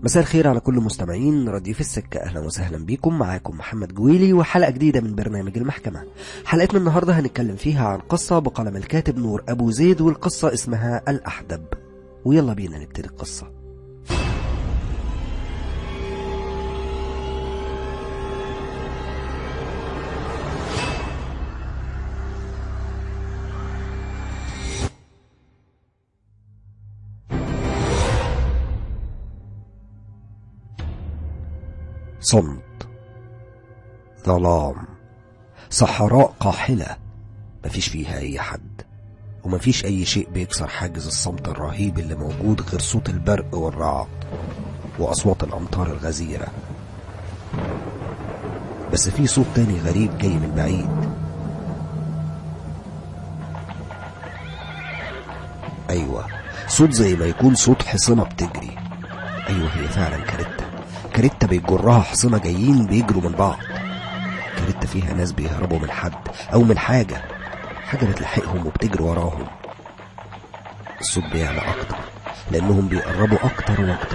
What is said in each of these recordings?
مساء الخير على كل مستمعين راديو في السكة أهلا وسهلا بيكم معاكم محمد جويلي وحلقة جديدة من برنامج المحكمة حلقتنا النهاردة هنتكلم فيها عن قصة بقلم الكاتب نور أبو زيد والقصة اسمها الأحدب ويلا بينا نبتدي القصة صمت ظلام صحراء قاحلة مفيش فيها أي حد ومفيش أي شيء بيكسر حاجز الصمت الرهيب اللي موجود غير صوت البرق والرعد وأصوات الأمطار الغزيرة بس في صوت تاني غريب جاي من بعيد أيوة صوت زي ما يكون صوت حصنة بتجري أيوة هي فعلا كاريتا كاريتا بيجرها حصنة جايين بيجروا من بعض كاريتا فيها ناس بيهربوا من حد أو من حاجة حاجة بتلحقهم وبتجري وراهم الصوت بيعلى أكتر لأنهم بيقربوا أكتر وأكتر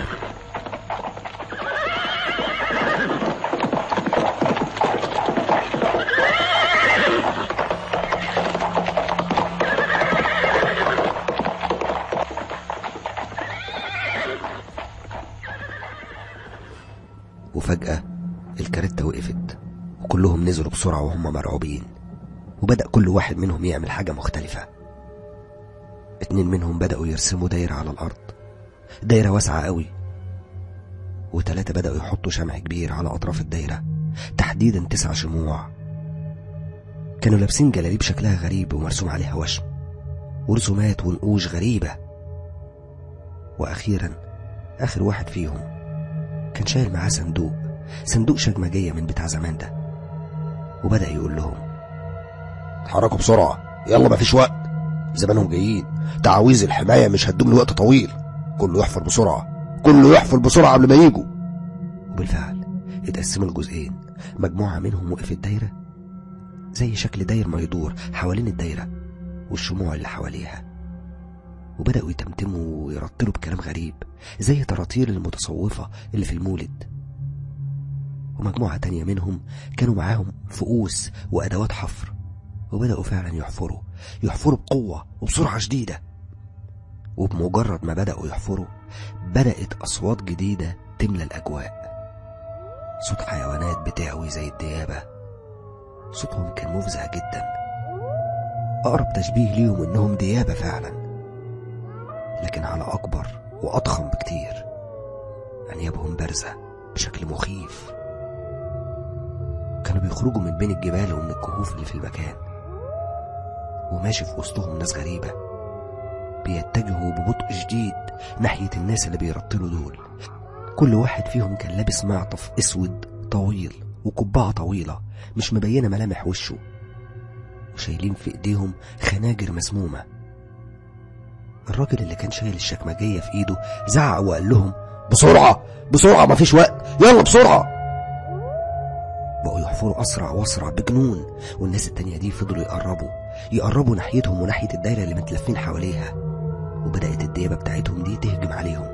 وفجأة الكاريتا وقفت وكلهم نزلوا بسرعة وهم مرعوبين وبدأ كل واحد منهم يعمل حاجة مختلفة اتنين منهم بدأوا يرسموا دايرة على الأرض دايرة واسعة قوي وتلاتة بدأوا يحطوا شمع كبير على أطراف الدايرة تحديدا تسع شموع كانوا لابسين جلاليب شكلها غريب ومرسوم عليها وشم ورسومات ونقوش غريبة وأخيرا آخر واحد فيهم كان شايل معاه صندوق صندوق شجمجية من بتاع زمان ده وبدأ يقول لهم اتحركوا بسرعة يلا مفيش وقت زمانهم جايين تعاويذ الحماية مش هتدوم لوقت طويل كله يحفر بسرعة كله يحفر بسرعة قبل ما يجوا وبالفعل اتقسموا لجزئين مجموعة منهم وقفت دايرة زي شكل داير ما يدور حوالين الدايرة والشموع اللي حواليها وبدأوا يتمتموا ويرتلوا بكلام غريب زي طراطير المتصوفة اللي في المولد ومجموعة تانية منهم كانوا معاهم فؤوس وأدوات حفر وبدأوا فعلا يحفروا يحفروا بقوة وبسرعة شديدة وبمجرد ما بدأوا يحفروا بدأت أصوات جديدة تملى الأجواء صوت حيوانات بتعوي زي الديابة صوتهم كان مفزع جدا أقرب تشبيه ليهم إنهم ديابة فعلا لكن على أكبر وأضخم بكتير أنيابهم بارزة بشكل مخيف كانوا بيخرجوا من بين الجبال ومن الكهوف اللي في المكان وماشي في وسطهم ناس غريبة بيتجهوا ببطء شديد ناحية الناس اللي بيرتلوا دول كل واحد فيهم كان لابس معطف اسود طويل وقبعة طويلة مش مبينة ملامح وشه وشايلين في ايديهم خناجر مسمومة الراجل اللي كان شايل الشكمجية في ايده زعق وقال لهم بسرعة بسرعة مفيش وقت يلا بسرعة بقوا يحفروا أسرع وأسرع بجنون والناس التانية دي فضلوا يقربوا يقربوا ناحيتهم وناحية الدايرة اللي متلفين حواليها وبدأت الديابة بتاعتهم دي تهجم عليهم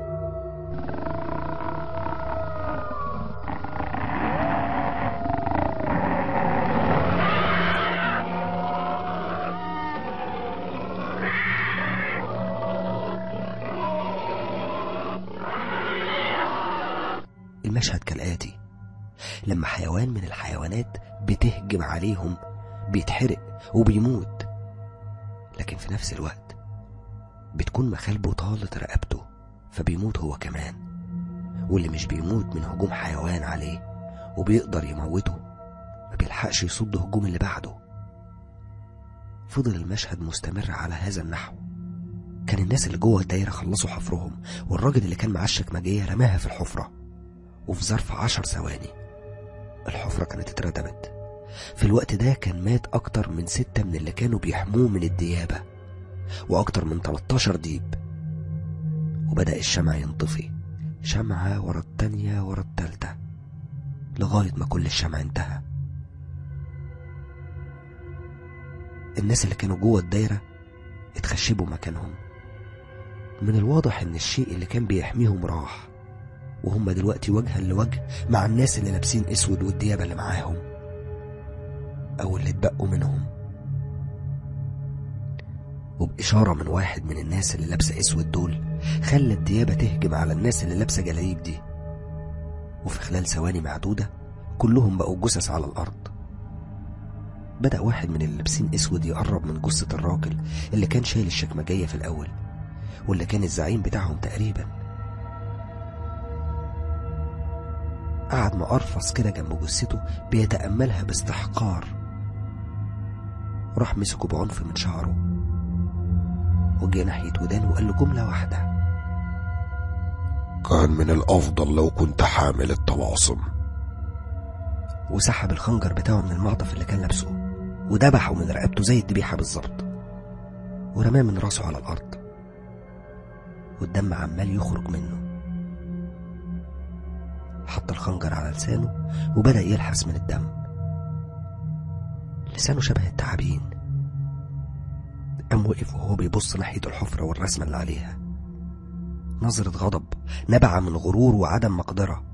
المشهد كالآتي لما حيوان من الحيوانات بتهجم عليهم بيتحرق وبيموت لكن في نفس الوقت بتكون مخالبه طالت رقبته فبيموت هو كمان واللي مش بيموت من هجوم حيوان عليه وبيقدر يموته ما بيلحقش يصد هجوم اللي بعده فضل المشهد مستمر على هذا النحو كان الناس اللي جوه الدايرة خلصوا حفرهم والراجل اللي كان معاه الشكمجية رماها في الحفرة وفي ظرف عشر ثواني الحفرة كانت اتردمت في الوقت ده كان مات أكتر من ستة من اللي كانوا بيحموه من الديابة وأكتر من 13 ديب وبدأ الشمع ينطفي شمعة ورا التانية ورا التالتة لغاية ما كل الشمع انتهى الناس اللي كانوا جوه الدايرة اتخشبوا مكانهم من الواضح ان الشيء اللي كان بيحميهم راح وهم دلوقتي وجها لوجه مع الناس اللي لابسين اسود والديابة اللي معاهم او اللي اتبقوا منهم وبإشارة من واحد من الناس اللي لابسة اسود دول خلى الديابة تهجم على الناس اللي لابسة جلايب دي وفي خلال ثواني معدودة كلهم بقوا جثث على الأرض بدأ واحد من اللي لابسين اسود يقرب من جثة الراجل اللي كان شايل الشكمجية في الأول واللي كان الزعيم بتاعهم تقريبا قعد مقرفص كده جنب جثته بيتأملها باستحقار راح مسكه بعنف من شعره وجه ناحية ودانه وقال له جملة واحدة كان من الأفضل لو كنت حامل الطلاسم وسحب الخنجر بتاعه من المعطف اللي كان لابسه ودبحه من رقبته زي الذبيحة بالظبط ورماه من راسه على الأرض والدم عمال يخرج منه حط الخنجر على لسانه وبدأ يلحس من الدم لسانه شبه التعابين قام وقف وهو بيبص ناحية الحفرة والرسمة اللي عليها نظرة غضب نبع من غرور وعدم مقدرة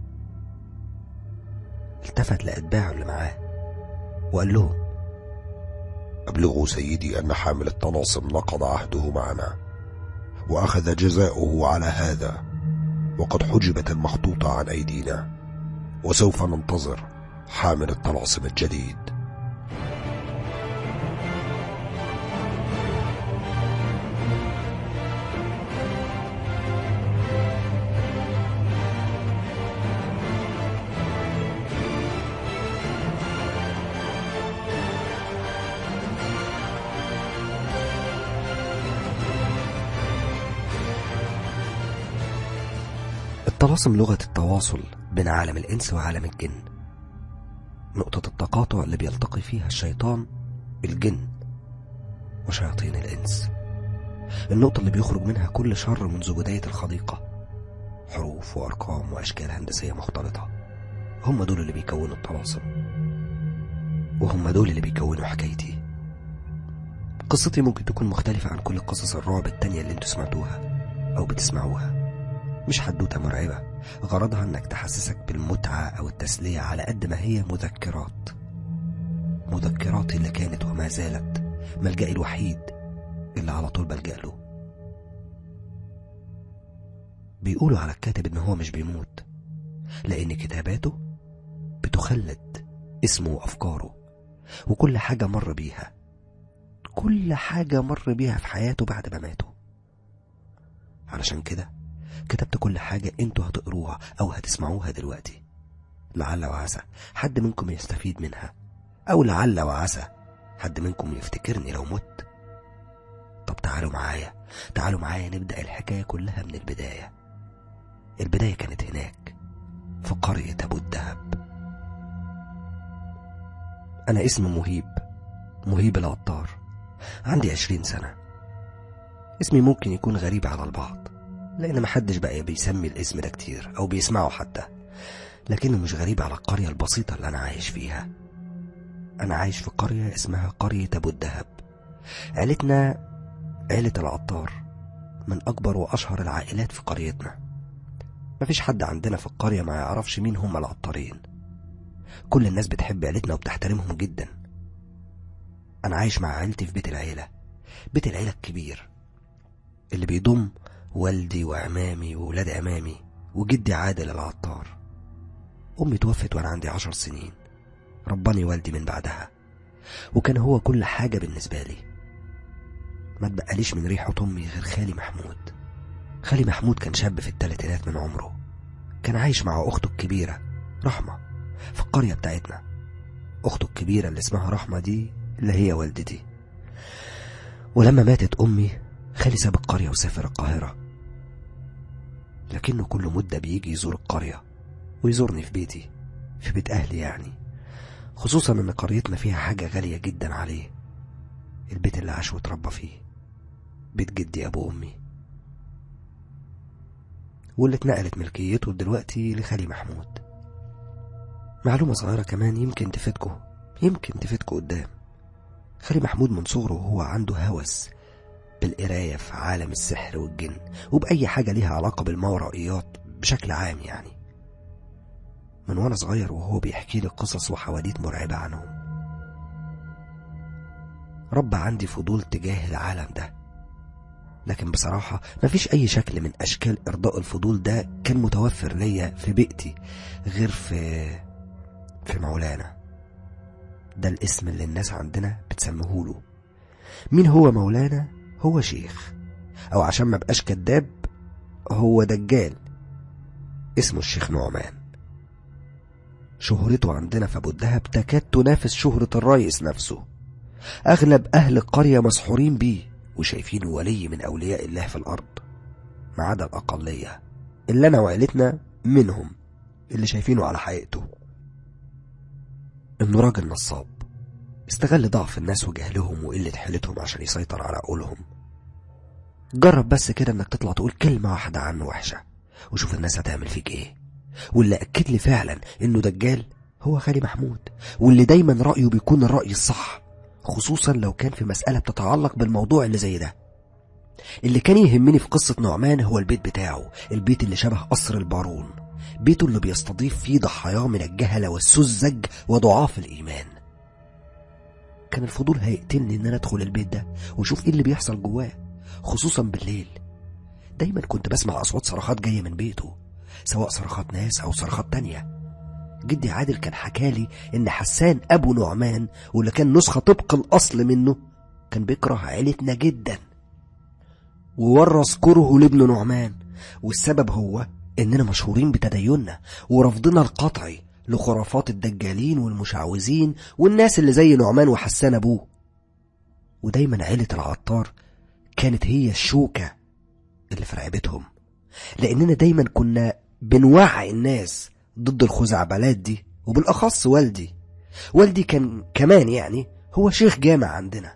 التفت لأتباعه اللي معاه وقال لهم أبلغوا سيدي أن حامل الطلاسم نقض عهده معنا وأخذ جزاؤه على هذا وقد حجبت المخطوطة عن أيدينا وسوف ننتظر حامل الطلاسم الجديد الطلاسم لغة التواصل بين عالم الإنس وعالم الجن نقطة التقاطع اللي بيلتقي فيها الشيطان الجن وشياطين الإنس النقطة اللي بيخرج منها كل شر منذ بداية الخليقة حروف وأرقام وأشكال هندسية مختلطة هم دول اللي بيكونوا الطلاسم وهم دول اللي بيكونوا حكايتي قصتي ممكن تكون مختلفة عن كل قصص الرعب التانية اللي انتوا سمعتوها أو بتسمعوها مش حدوتة مرعبة غرضها انك تحسسك بالمتعة او التسلية على قد ما هي مذكرات مذكراتي اللي كانت وما زالت ملجأي الوحيد اللي على طول بلجأ له بيقولوا على الكاتب ان هو مش بيموت لان كتاباته بتخلد اسمه وافكاره وكل حاجة مر بيها كل حاجة مر بيها في حياته بعد ما ماته علشان كده كتبت كل حاجة انتوا هتقروها او هتسمعوها دلوقتي لعل وعسى حد منكم يستفيد منها او لعل وعسى حد منكم يفتكرني لو مت طب تعالوا معايا تعالوا معايا نبدأ الحكاية كلها من البداية البداية كانت هناك في قرية أبو الدهب أنا اسمي مهيب مهيب العطار عندي عشرين سنة اسمي ممكن يكون غريب على البعض لأن محدش بقى بيسمي الاسم ده كتير أو بيسمعه حتى لكنه مش غريب على القرية البسيطة اللي أنا عايش فيها أنا عايش في قرية اسمها قرية أبو الدهب عيلتنا عيلة العطار من أكبر وأشهر العائلات في قريتنا مفيش حد عندنا في القرية ما يعرفش مين هم العطارين كل الناس بتحب عيلتنا وبتحترمهم جدا أنا عايش مع عيلتي في بيت العيلة بيت العيلة الكبير اللي بيضم والدي وعمامي وولاد عمامي وجدي عادل العطار أمي توفت وأنا عندي عشر سنين رباني والدي من بعدها وكان هو كل حاجة بالنسبة لي ما تبقاليش من ريحة أمي غير خالي محمود خالي محمود كان شاب في الثلاثينات من عمره كان عايش مع أخته الكبيرة رحمة في القرية بتاعتنا أخته الكبيرة اللي اسمها رحمة دي اللي هي والدتي ولما ماتت أمي خالي ساب القرية وسافر القاهرة لكنه كل مدة بيجي يزور القرية ويزورني في بيتي في بيت أهلي يعني خصوصا إن قريتنا فيها حاجة غالية جدا عليه البيت اللي عاش واتربى فيه بيت جدي أبو أمي واللي اتنقلت ملكيته دلوقتي لخالي محمود معلومة صغيرة كمان يمكن تفيدكم يمكن تفيدكم قدام خالي محمود من صغره وهو عنده هوس بالقراية في عالم السحر والجن وبأي حاجة ليها علاقة بالماورائيات بشكل عام يعني من وانا صغير وهو بيحكي لي قصص وحواديت مرعبة عنهم رب عندي فضول تجاه العالم ده لكن بصراحة مفيش أي شكل من أشكال إرضاء الفضول ده كان متوفر ليا في بيئتي غير في في مولانا ده الاسم اللي الناس عندنا بتسمهوله مين هو مولانا هو شيخ أو عشان ما بقاش كداب هو دجال اسمه الشيخ نعمان شهرته عندنا في أبو الدهب تكاد تنافس شهرة الرئيس نفسه أغلب أهل القرية مسحورين بيه وشايفينه ولي من أولياء الله في الأرض ما عدا الأقلية اللي أنا وعيلتنا منهم اللي شايفينه على حقيقته إنه راجل نصاب استغل ضعف الناس وجهلهم وقلة حيلتهم عشان يسيطر على عقولهم جرب بس كده انك تطلع تقول كلمة واحدة عنه وحشة وشوف الناس هتعمل فيك ايه واللي أكد لي فعلا انه دجال هو خالي محمود واللي دايما رأيه بيكون الرأي الصح خصوصا لو كان في مسألة بتتعلق بالموضوع اللي زي ده اللي كان يهمني في قصة نعمان هو البيت بتاعه البيت اللي شبه قصر البارون بيته اللي بيستضيف فيه ضحاياه من الجهلة والسذج وضعاف الإيمان كان الفضول هيقتلني ان انا ادخل البيت ده واشوف ايه اللي بيحصل جواه خصوصا بالليل دايما كنت بسمع اصوات صرخات جايه من بيته سواء صرخات ناس او صرخات تانية جدي عادل كان حكالي ان حسان ابو نعمان واللي كان نسخه طبق الاصل منه كان بيكره عيلتنا جدا وورث كرهه لابن نعمان والسبب هو اننا مشهورين بتديننا ورفضنا القطعي لخرافات الدجالين والمشعوذين والناس اللي زي نعمان وحسان ابوه ودايما عيلة العطار كانت هي الشوكة اللي في رقبتهم لأننا دايما كنا بنوعي الناس ضد الخزعبلات دي وبالأخص والدي والدي كان كمان يعني هو شيخ جامع عندنا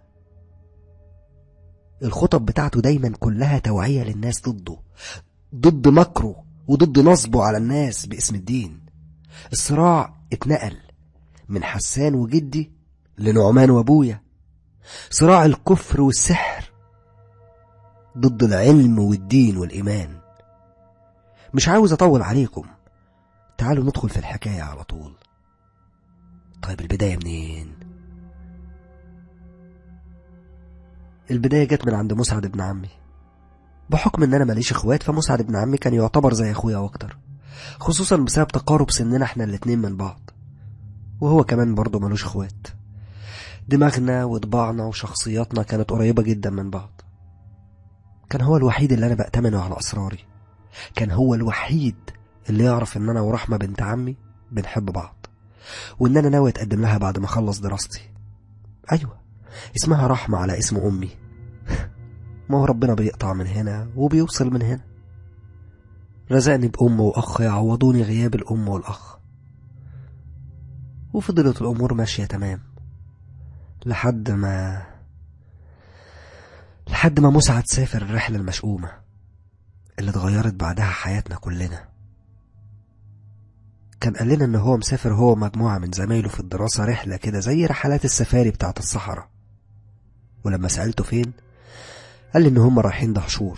الخطب بتاعته دايما كلها توعية للناس ضده ضد مكره وضد نصبه على الناس باسم الدين الصراع اتنقل من حسان وجدي لنعمان وابويا صراع الكفر والسحر ضد العلم والدين والإيمان مش عاوز أطول عليكم تعالوا ندخل في الحكاية على طول طيب البداية منين البداية جت من عند مسعد ابن عمي بحكم ان انا ماليش اخوات فمسعد ابن عمي كان يعتبر زي اخويا واكتر خصوصا بسبب تقارب سننا احنا الاتنين من بعض وهو كمان برضه ملوش اخوات دماغنا وطباعنا وشخصياتنا كانت قريبة جدا من بعض كان هو الوحيد اللي انا بأتمنه على اسراري كان هو الوحيد اللي يعرف ان انا ورحمة بنت عمي بنحب بعض وان انا ناوي اتقدم لها بعد ما اخلص دراستي ايوه اسمها رحمة على اسم امي ما هو ربنا بيقطع من هنا وبيوصل من هنا رزقني بأم وأخ يعوضوني غياب الأم والأخ وفضلت الأمور ماشية تمام لحد ما لحد ما مسعد سافر الرحلة المشؤومة اللي اتغيرت بعدها حياتنا كلنا كان قال لنا ان هو مسافر هو ومجموعة من زمايله في الدراسة رحلة كده زي رحلات السفاري بتاعت الصحراء ولما سألته فين قال لي ان هم رايحين دهشور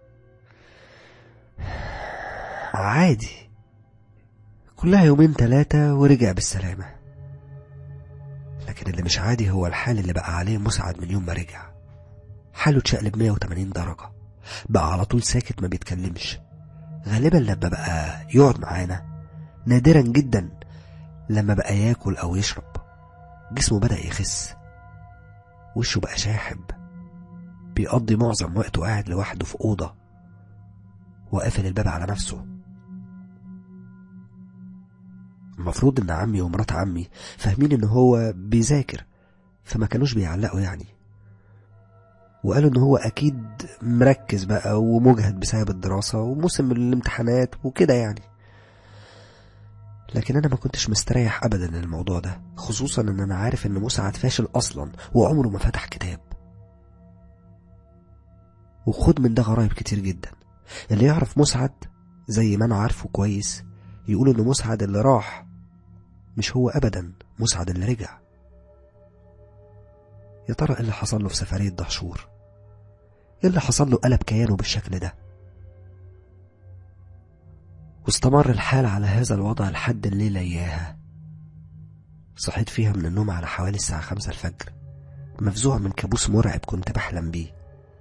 عادي كلها يومين ثلاثة ورجع بالسلامة لكن اللي مش عادي هو الحال اللي بقى عليه مسعد من يوم ما رجع حاله اتشقلب 180 درجة بقى على طول ساكت ما بيتكلمش غالبا لما بقى يقعد معانا نادرا جدا لما بقى ياكل او يشرب جسمه بدأ يخس وشه بقى شاحب بيقضي معظم وقته قاعد لوحده في أوضة وقافل الباب على نفسه المفروض ان عمي ومرات عمي فاهمين ان هو بيذاكر فما كانوش بيعلقوا يعني وقالوا ان هو اكيد مركز بقى ومجهد بسبب الدراسة وموسم الامتحانات وكده يعني لكن انا ما كنتش مستريح ابدا للموضوع ده خصوصا ان انا عارف ان مسعد فاشل اصلا وعمره ما فتح كتاب وخد من ده غرايب كتير جدا اللي يعرف مسعد زي ما انا عارفه كويس يقول ان مسعد اللي راح مش هو ابدا مسعد اللي رجع يا ترى ايه اللي حصل له في سفرية دهشور ايه اللي حصل له قلب كيانه بالشكل ده واستمر الحال على هذا الوضع لحد الليلة إياها صحيت فيها من النوم على حوالي الساعة خمسة الفجر مفزوع من كابوس مرعب كنت بحلم بيه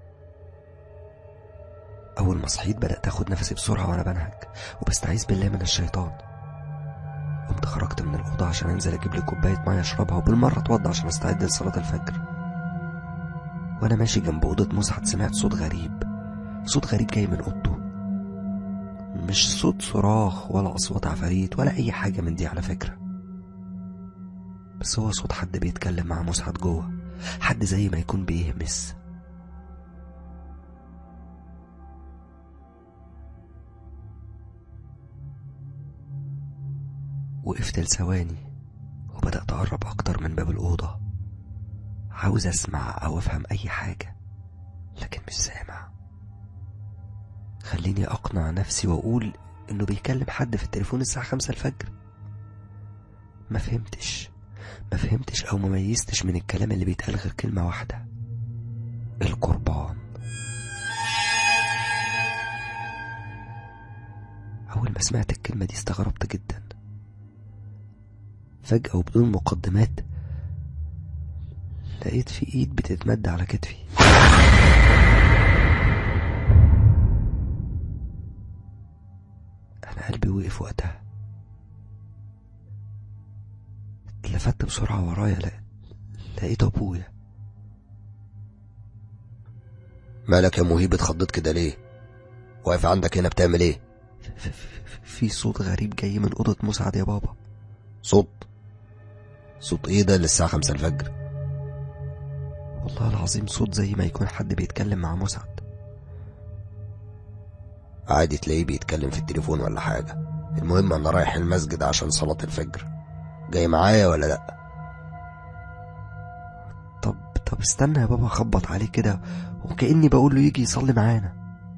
أول ما صحيت بدأت أخد نفسي بسرعة وأنا بنهج وبستعيذ بالله من الشيطان قمت خرجت من الأوضة عشان أنزل أجيب لي كوباية مية أشربها وبالمرة أتوضى عشان أستعد لصلاة الفجر وأنا ماشي جنب أوضة مسعد سمعت صوت غريب صوت غريب جاي من أوضته مش صوت صراخ ولا أصوات عفاريت ولا أي حاجة من دي على فكرة بس هو صوت حد بيتكلم مع مسعد جوه حد زي ما يكون بيهمس وقفت لثواني وبدأت أقرب أكتر من باب الأوضة عاوز أسمع أو أفهم أي حاجة لكن مش سامع خليني أقنع نفسي وأقول إنه بيكلم حد في التليفون الساعة خمسة الفجر ما فهمتش ما فهمتش أو ما ميزتش من الكلام اللي بيتقال غير كلمة واحدة القربان أول ما سمعت الكلمة دي استغربت جدا فجأة وبدون مقدمات لقيت في ايد بتتمد على كتفي انا قلبي وقف وقتها اتلفت بسرعة ورايا لقيت لقيت ابويا مالك يا مهيب اتخضيت كده ليه واقف عندك هنا بتعمل ايه ف- ف- ف- في صوت غريب جاي من أوضة مسعد يا بابا صوت صوت ايه ده للساعة خمسة الفجر والله العظيم صوت زي ما يكون حد بيتكلم مع مسعد عادي تلاقيه بيتكلم في التليفون ولا حاجة المهم انا رايح المسجد عشان صلاة الفجر جاي معايا ولا لا طب طب استنى يا بابا اخبط عليه كده وكأني بقول له يجي يصلي معانا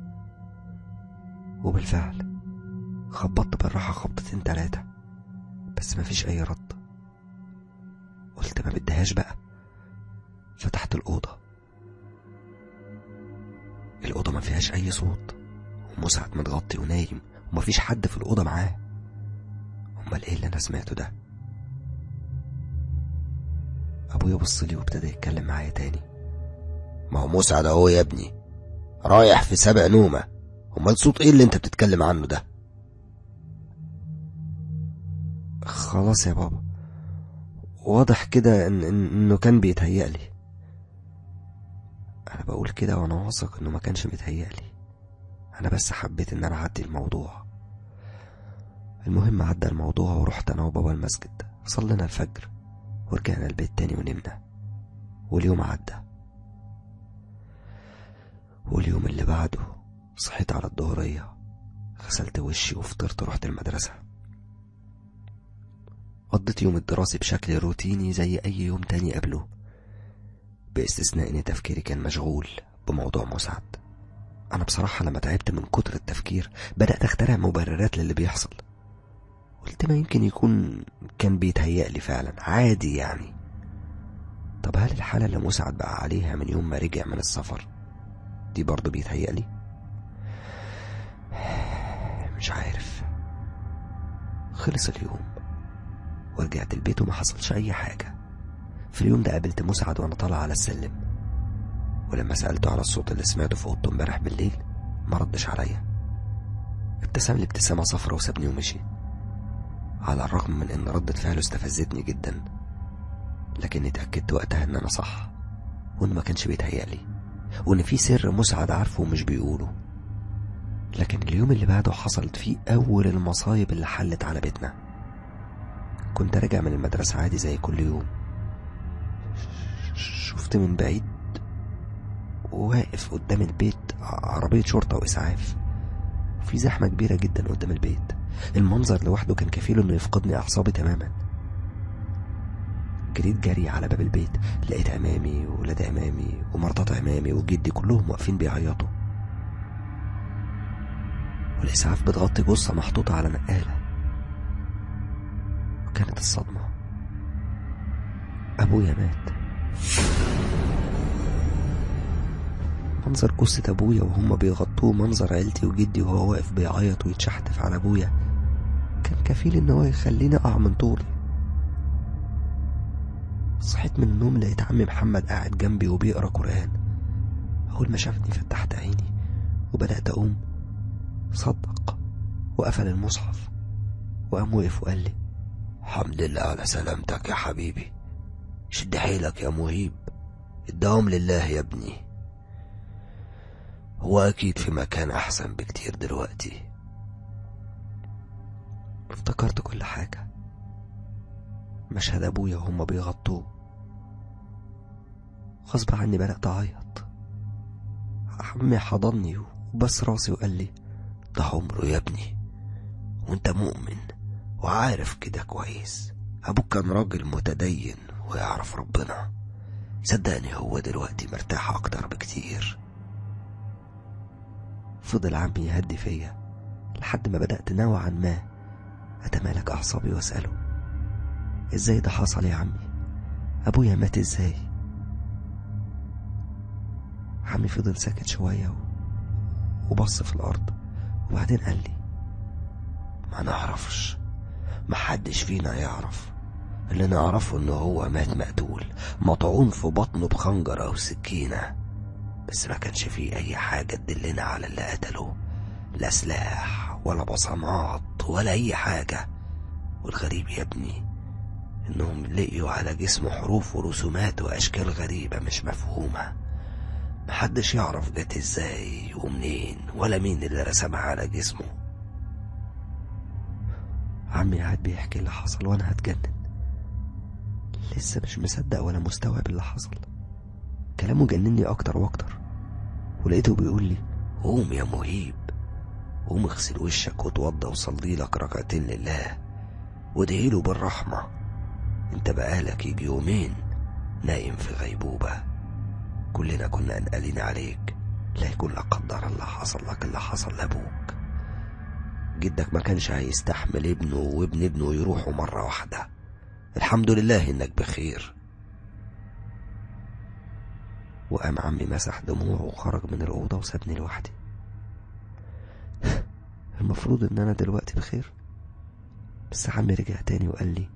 وبالفعل خبطت بالراحة خبطتين تلاتة بس مفيش أي رد قلت ما بديهاش بقى فتحت الأوضة الأوضة ما فيهاش أي صوت ومسعد متغطي ونايم ومفيش حد في الأوضة معاه أمال إيه اللي أنا سمعته ده أبويا بص لي وابتدى يتكلم معايا تاني ما هو مسعد اهو يا ابني رايح في سبع نومة امال صوت ايه اللي انت بتتكلم عنه ده خلاص يا بابا واضح كده إن إن إنه كان بيتهيألي أنا بقول كده وأنا واثق إنه ما كانش متهيألي أنا بس حبيت إن أنا أعدي الموضوع المهم عدى الموضوع ورحت أنا وبابا المسجد صلينا الفجر ورجعنا البيت تاني ونمنا واليوم عدى واليوم اللي بعده صحيت على الظهرية غسلت وشي وفطرت ورحت المدرسة قضيت يوم الدراسي بشكل روتيني زي أي يوم تاني قبله باستثناء إن تفكيري كان مشغول بموضوع مسعد أنا بصراحة لما تعبت من كتر التفكير بدأت أخترع مبررات للي بيحصل قلت ما يمكن يكون كان بيتهيألي فعلا عادي يعني طب هل الحالة اللي مسعد بقى عليها من يوم ما رجع من السفر دي برضه بيتهيألي مش عارف خلص اليوم ورجعت البيت وما حصلش أي حاجة في اليوم ده قابلت مسعد وأنا طالع على السلم ولما سألته على الصوت اللي سمعته في أوضته امبارح بالليل ما ردش عليا ابتسم لي ابتسامة صفرة وسابني ومشي على الرغم من ان ردة فعله استفزتني جدا لكني اتأكدت وقتها ان انا صح وانه ما كانش بيتهيألي وان في سر مسعد عارفه ومش بيقوله لكن اليوم اللي بعده حصلت فيه اول المصايب اللي حلت على بيتنا كنت راجع من المدرسة عادي زي كل يوم شفت من بعيد واقف قدام البيت عربية شرطة وإسعاف وفي زحمة كبيرة جدا قدام البيت المنظر لوحده كان كفيل انه يفقدني اعصابي تماما جريت جري على باب البيت لقيت عمامي وولاد عمامي ومراتات عمامي وجدي كلهم واقفين بيعيطوا والاسعاف بتغطي جثه محطوطه على نقاله وكانت الصدمه ابويا مات منظر جثة أبويا وهما بيغطوه منظر عيلتي وجدي وهو واقف بيعيط ويتشحتف على أبويا كان كفيل إن هو يخليني أقع من طولي صحيت من النوم لقيت عمي محمد قاعد جنبي وبيقرا قرآن أول ما شافني فتحت عيني وبدأت أقوم صدق وقفل المصحف وقام وقف وقال لي الحمد لله على سلامتك يا حبيبي شد حيلك يا مهيب الدوام لله يا ابني هو أكيد في مكان أحسن بكتير دلوقتي افتكرت كل حاجة مشهد أبويا وهما بيغطوه غصب عني بدأت أعيط عمي حضني وبس راسي وقال لي ده عمره يا ابني وانت مؤمن وعارف كده كويس أبوك كان راجل متدين ويعرف ربنا صدقني هو دلوقتي مرتاح أكتر بكتير فضل عمي يهدي فيا لحد ما بدأت نوعا ما أتمالك أعصابي وأسأله إزاي ده حصل يا عمي أبويا مات إزاي عمي فضل ساكت شوية و... وبص في الأرض وبعدين قال لي ما نعرفش محدش فينا يعرف اللي نعرفه انه هو مات مقتول مطعون في بطنه بخنجر او سكينة بس ما كانش فيه اي حاجة تدلنا على اللي قتله لا سلاح ولا بصمات ولا اي حاجة والغريب يا ابني انهم لقيوا على جسمه حروف ورسومات واشكال غريبة مش مفهومة محدش يعرف جت ازاي ومنين ولا مين اللي رسمها على جسمه عمي قاعد بيحكي اللي حصل وانا هتجنن لسه مش مصدق ولا مستوعب اللي حصل كلامه جنني اكتر واكتر ولقيته بيقول لي قوم يا مهيب قوم اغسل وشك وتوضى وصلي لك ركعتين لله وادعيله بالرحمة انت بقالك يجي يومين نايم في غيبوبة كلنا كنا قلقانين عليك لا يكون لا قدر الله حصل لك اللي حصل لابوك جدك ما كانش هيستحمل ابنه وابن ابنه يروحوا مرة واحدة الحمد لله انك بخير وقام عمي مسح دموعه وخرج من الأوضة وسابني لوحدي المفروض ان انا دلوقتي بخير بس عمي رجع تاني وقال لي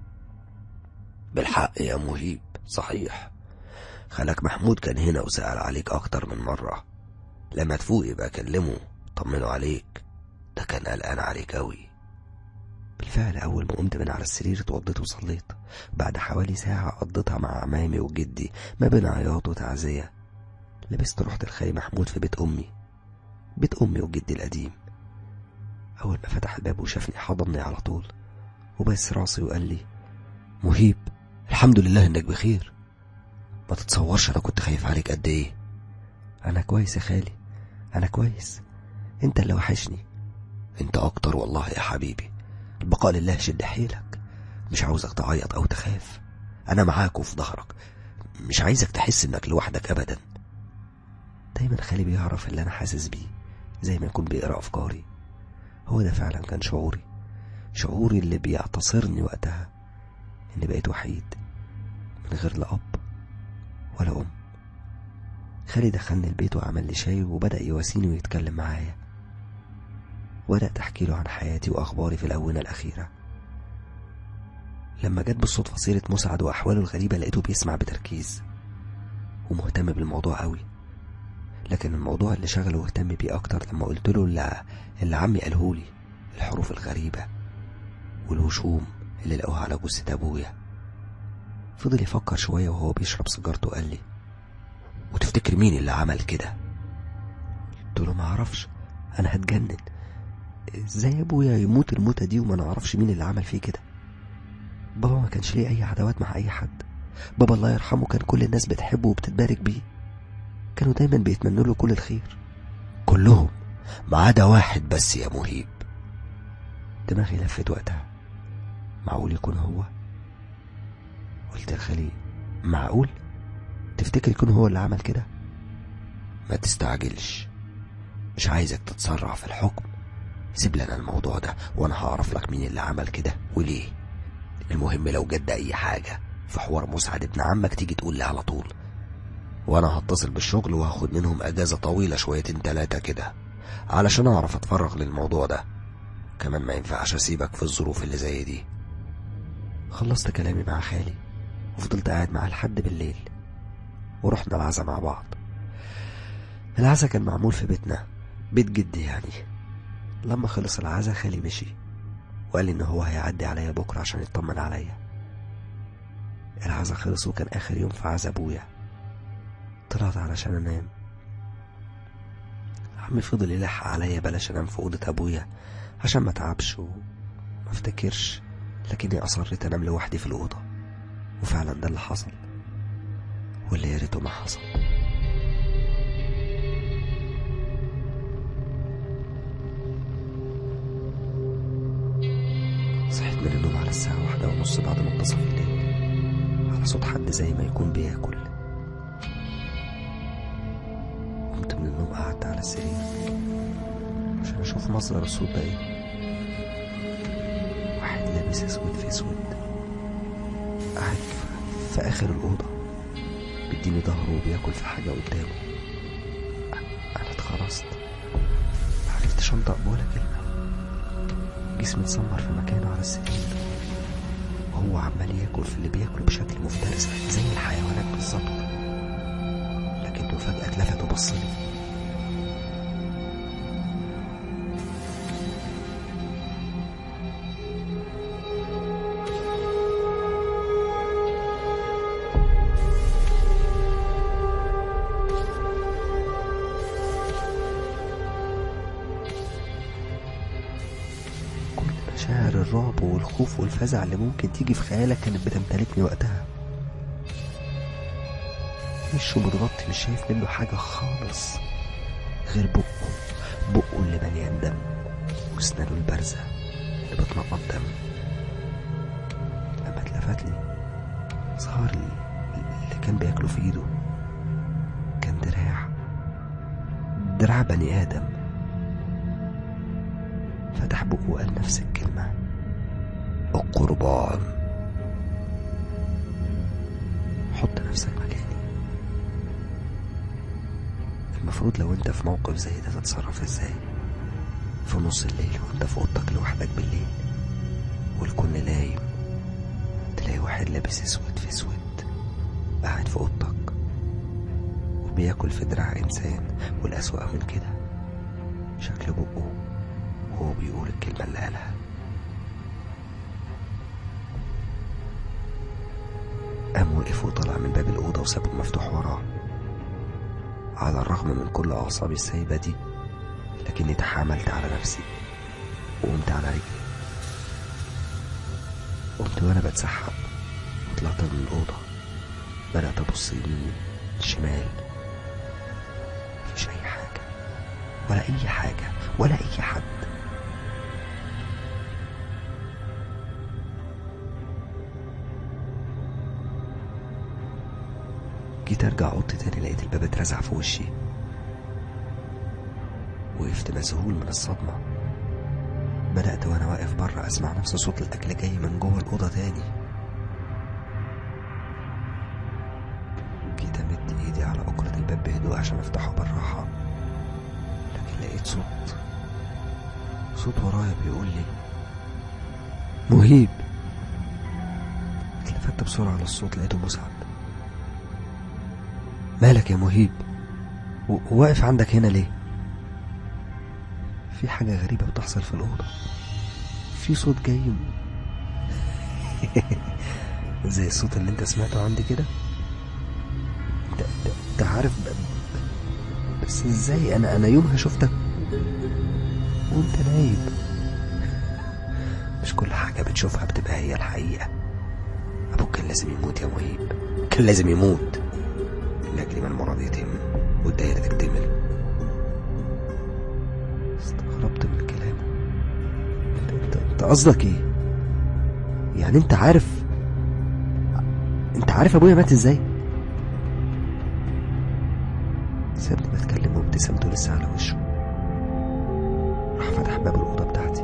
بالحق يا مهيب صحيح خالك محمود كان هنا وسأل عليك أكتر من مرة لما تفوق يبقى كلمه طمنه عليك ده كان قلقان عليك أوي بالفعل أول ما قمت من على السرير اتوضيت وصليت بعد حوالي ساعة قضيتها مع عمامي وجدي ما بين عياط وتعزية لبست رحت الخالي محمود في بيت أمي بيت أمي وجدي القديم أول ما فتح الباب وشافني حضني على طول وبس راسي وقال لي مهيب الحمد لله إنك بخير ما تتصورش أنا كنت خايف عليك قد إيه أنا كويس يا خالي أنا كويس أنت اللي وحشني أنت أكتر والله يا حبيبي البقاء لله شد حيلك مش عاوزك تعيط أو تخاف أنا معاك وفي ظهرك مش عايزك تحس إنك لوحدك أبدا دايما خالي بيعرف اللي أنا حاسس بيه زي ما يكون بيقرأ أفكاري هو ده فعلا كان شعوري شعوري اللي بيعتصرني وقتها إني بقيت وحيد من غير لا أب ولا أم خالي دخلني البيت وعمل لي شاي وبدأ يواسيني ويتكلم معايا وبدأت أحكي له عن حياتي وأخباري في الآونة الأخيرة لما جت بالصدفة سيرة مسعد وأحواله الغريبة لقيته بيسمع بتركيز ومهتم بالموضوع قوي لكن الموضوع اللي شغله واهتم بيه أكتر لما قلت له اللي, اللي عمي قالهولي الحروف الغريبة والوشوم اللي لقوها على جثة أبويا فضل يفكر شوية وهو بيشرب سيجارته وقال لي وتفتكر مين اللي عمل كده قلت له ما اعرفش انا هتجنن ازاي ابويا يموت الموتة دي وما نعرفش مين اللي عمل فيه كده بابا ما كانش ليه اي عداوات مع اي حد بابا الله يرحمه كان كل الناس بتحبه وبتتبارك بيه كانوا دايما بيتمنوا له كل الخير كلهم ما عدا واحد بس يا مهيب دماغي لفت وقتها معقول يكون هو قلت لخالي معقول تفتكر يكون هو اللي عمل كده ما تستعجلش مش عايزك تتسرع في الحكم سيب لنا الموضوع ده وانا هعرف لك مين اللي عمل كده وليه المهم لو جد اي حاجة في حوار مسعد ابن عمك تيجي تقول لي على طول وانا هتصل بالشغل وهاخد منهم اجازة طويلة شويتين تلاتة كده علشان اعرف اتفرغ للموضوع ده كمان ما ينفعش اسيبك في الظروف اللي زي دي خلصت كلامي مع خالي وفضلت قاعد معاه لحد بالليل ورحنا العزا مع بعض العزا كان معمول في بيتنا بيت جدي يعني لما خلص العزا خالي مشي وقال لي ان هو هيعدي عليا بكره عشان يطمن عليا العزا خلص وكان اخر يوم في عزا ابويا طلعت علشان انام عمي فضل يلح عليا بلاش انام في اوضه ابويا عشان ما اتعبش وما افتكرش لكني اصريت انام لوحدي في الاوضه وفعلا ده اللي حصل واللي يا ريته ما حصل صحيت من النوم على الساعة واحدة ونص بعد منتصف الليل على صوت حد زي ما يكون بياكل قمت من النوم قعدت على السرير عشان أشوف مصدر الصوت ده إيه واحد لابس أسود في أسود قاعد في آخر الأوضة بيديني ظهره وبياكل في حاجة قدامه أنا اتخرست معرفتش أنطق ولا كلمة جسمي اتسمر في مكانه على السرير وهو عمال ياكل في اللي بياكله بشكل مفترس زي الحيوانات بالظبط لكنه فجأة اتلفت وبصلي كل مشاعر الرعب والخوف والفزع اللي ممكن تيجي في خيالك كانت بتمتلكني وقتها وشه متغطي مش شايف منه حاجة خالص غير بقه بقه اللي مليان دم واسنانه البارزة اللي بتنقط دم لما اتلفت لي ظهر لي اللي كان بياكله في ايده كان دراع دراع بني آدم فتح بقه وقال نفس الكلمة القربان حط نفسك مكاني المفروض لو انت في موقف زي ده تتصرف ازاي في نص الليل وانت في اوضتك لوحدك بالليل والكل نايم تلاقي واحد لابس اسود في اسود قاعد في اوضتك وبياكل في دراع انسان والاسوأ من كده شكل بقه وهو بيقول الكلمة اللي قالها قام وقف وطلع من باب الأوضة وسابه مفتوح وراه على الرغم من كل أعصابي السايبة دي لكني تحاملت على نفسي وقمت على رجلي قمت وأنا بتسحب وطلعت من الأوضة بدأت أبص يمين شمال مفيش أي حاجة ولا أي حاجة ولا أي حد جيت ارجع اوضتي تاني لقيت الباب اترزع في وشي وقفت مذهول من الصدمة بدأت وانا واقف بره اسمع نفس صوت الاكل جاي من جوه الأوضة تاني جيت امد ايدي على أكرة الباب بهدوء عشان افتحه بالراحة لكن لقيت صوت صوت ورايا بيقول لي مهيب اتلفت بسرعة للصوت لقيته مسعد مالك يا مهيب و- واقف عندك هنا ليه في حاجة غريبة بتحصل في الأوضة في صوت جاي م- زي الصوت اللي انت سمعته عندي كده انت انت- انت عارف ب... ب- بس ازاي انا انا يومها شفتك وانت نايم مش كل حاجة بتشوفها بتبقى هي الحقيقة أبوك كان لازم يموت يا مهيب كان لازم يموت لأجل ما المرض يتم والدايرة تكتمل استغربت من كلامه انت انت انت قصدك ايه؟ يعني انت عارف انت عارف ابويا مات ازاي؟ سابني بتكلم وابتسامته لسه على وشه راح فتح باب الأوضة بتاعتي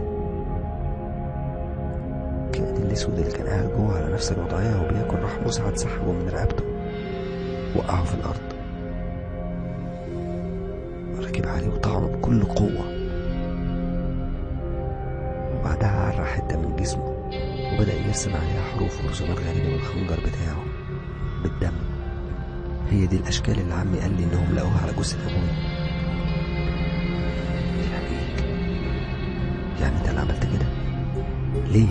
كان الأسود اللي كان قاعد جوه على نفس الوضعية وبياكل راح مسعد سحبه من رقبته وقعه في الأرض ركب عليه وطعنه بكل قوة وبعدها عرى حتة من جسمه وبدأ يرسم عليها حروف ورسومات غريبة بالخنجر بتاعه بالدم هي دي الأشكال اللي عمي قال لي إنهم لقوها على جثة أبويا يعني إيه؟ يعني أنت اللي عملت كده؟ ليه؟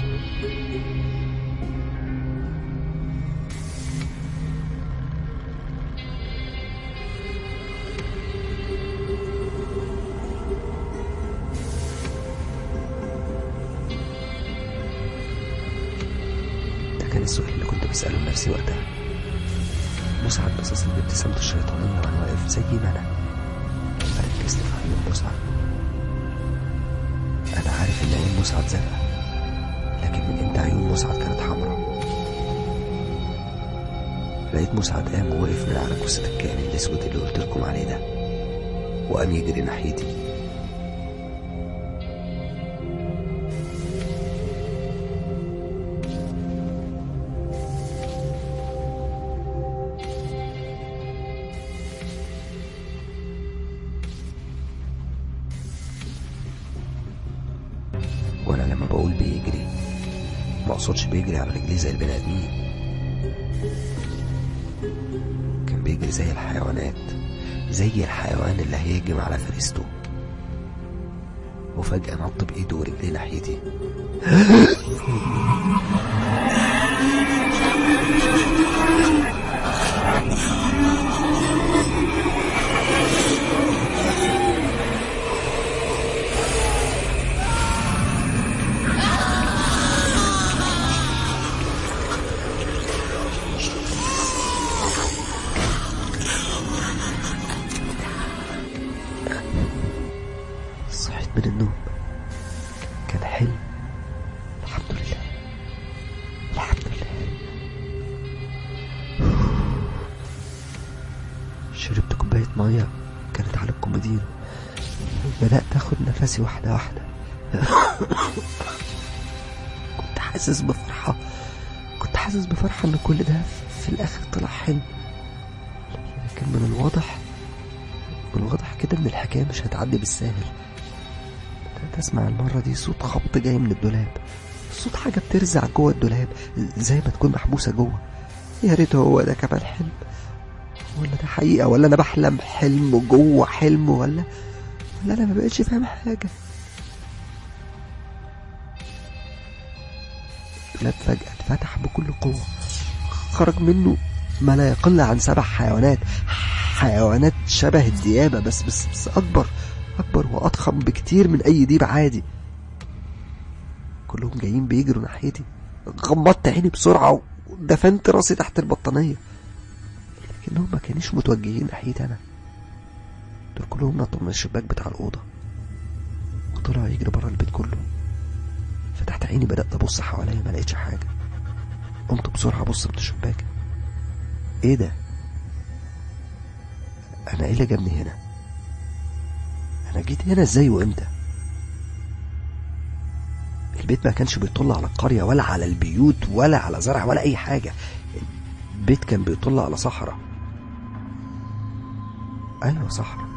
ده كان السؤال اللي كنت بسأله لنفسي وقتها مسعد بصص لي بابتسامته الشيطانية وأنا واقف زي ما أنا فركزت في عيون مسعد أنا عارف إن عيون مسعد زرقاء لكن من إمتى عيون مسعد كانت حمراء لقيت مسعد قام ووقف من على جثة الكائن الأسود اللي قلت لكم عليه ده وقام يجري ناحيتي وانا لما بقول بيجري ما اقصدش بيجري على رجليه زي البني ادمين كان بيجري زي الحيوانات زي الحيوان اللي هيهجم على فريسته وفجأة نط بإيده ورجليه ناحيتي صحيت من النوم كان حلم الحمد لله الحمد لله شربت كوباية مية كانت على الكومودينو بدأت أخد نفسي واحدة واحدة كنت حاسس بفرحة كنت حاسس بفرحة إن كل ده في الآخر طلع حلم لكن من الواضح من الواضح كده إن الحكاية مش هتعدي بالساهل بدأت أسمع المرة دي صوت خبط جاي من الدولاب صوت حاجة بترزع جوه الدولاب زي ما تكون محبوسة جوه يا ريت هو ده كمان حلم ولا ده حقيقة ولا أنا بحلم حلم جوه حلم ولا ولا أنا ما بقتش فاهم حاجة الدولاب فجأة اتفتح بكل قوة خرج منه ما لا يقل عن سبع حيوانات حيوانات شبه الديابة بس بس بس أكبر أكبر وأضخم بكتير من أي ديب عادي كلهم جايين بيجروا ناحيتي غمضت عيني بسرعة ودفنت راسي تحت البطانية لكنهم ما كانوش متوجهين ناحيتي أنا دول كلهم نطوا من الشباك بتاع الأوضة وطلعوا يجري برا البيت كله فتحت عيني بدأت أبص حواليا ما لقيتش حاجة قمت بسرعة أبص من الشباك إيه ده؟ أنا إيه اللي جابني هنا؟ أنا جيت هنا إزاي وإمتى؟ البيت ما كانش بيطل على القرية ولا على البيوت ولا على زرع ولا أي حاجة البيت كان بيطل على صحراء أيوة صحراء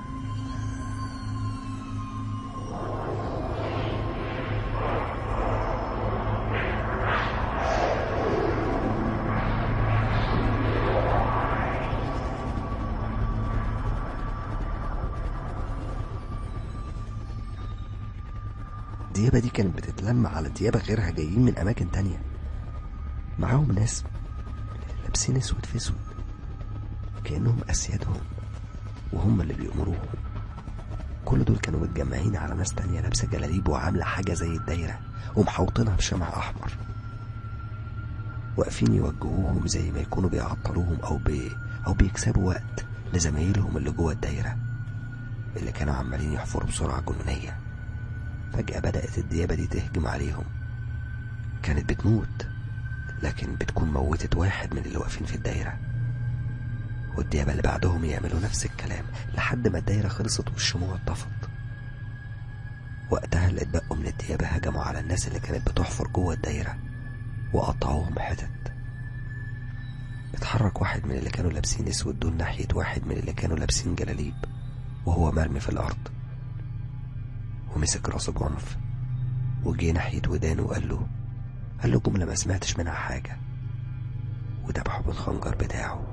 الديابة دي كانت بتتلم على ديابة غيرها جايين من أماكن تانية معاهم ناس لابسين اسود في اسود كأنهم أسيادهم وهم اللي بيأمروهم كل دول كانوا متجمعين على ناس تانية لابسة جلاليب وعاملة حاجة زي الدايرة ومحوطينها بشمع أحمر واقفين يوجهوهم زي ما يكونوا بيعطلوهم أو بي أو بيكسبوا وقت لزمايلهم اللي جوه الدايرة اللي كانوا عمالين يحفروا بسرعة جنونية فجأة بدأت الديابة دي تهجم عليهم كانت بتموت لكن بتكون موتت واحد من اللي واقفين في الدايرة والديابة اللي بعدهم يعملوا نفس الكلام لحد ما الدايرة خلصت والشموع اتطفت وقتها اللي اتبقوا من الديابة هجموا على الناس اللي كانت بتحفر جوه الدايرة وقطعوهم حتت اتحرك واحد من اللي كانوا لابسين اسود دول ناحية واحد من اللي كانوا لابسين جلاليب وهو مرمي في الأرض ومسك راسه بعنف وجه ناحية ودانه وقال له قال له جملة ما سمعتش منها حاجة وذبحه بالخنجر بتاعه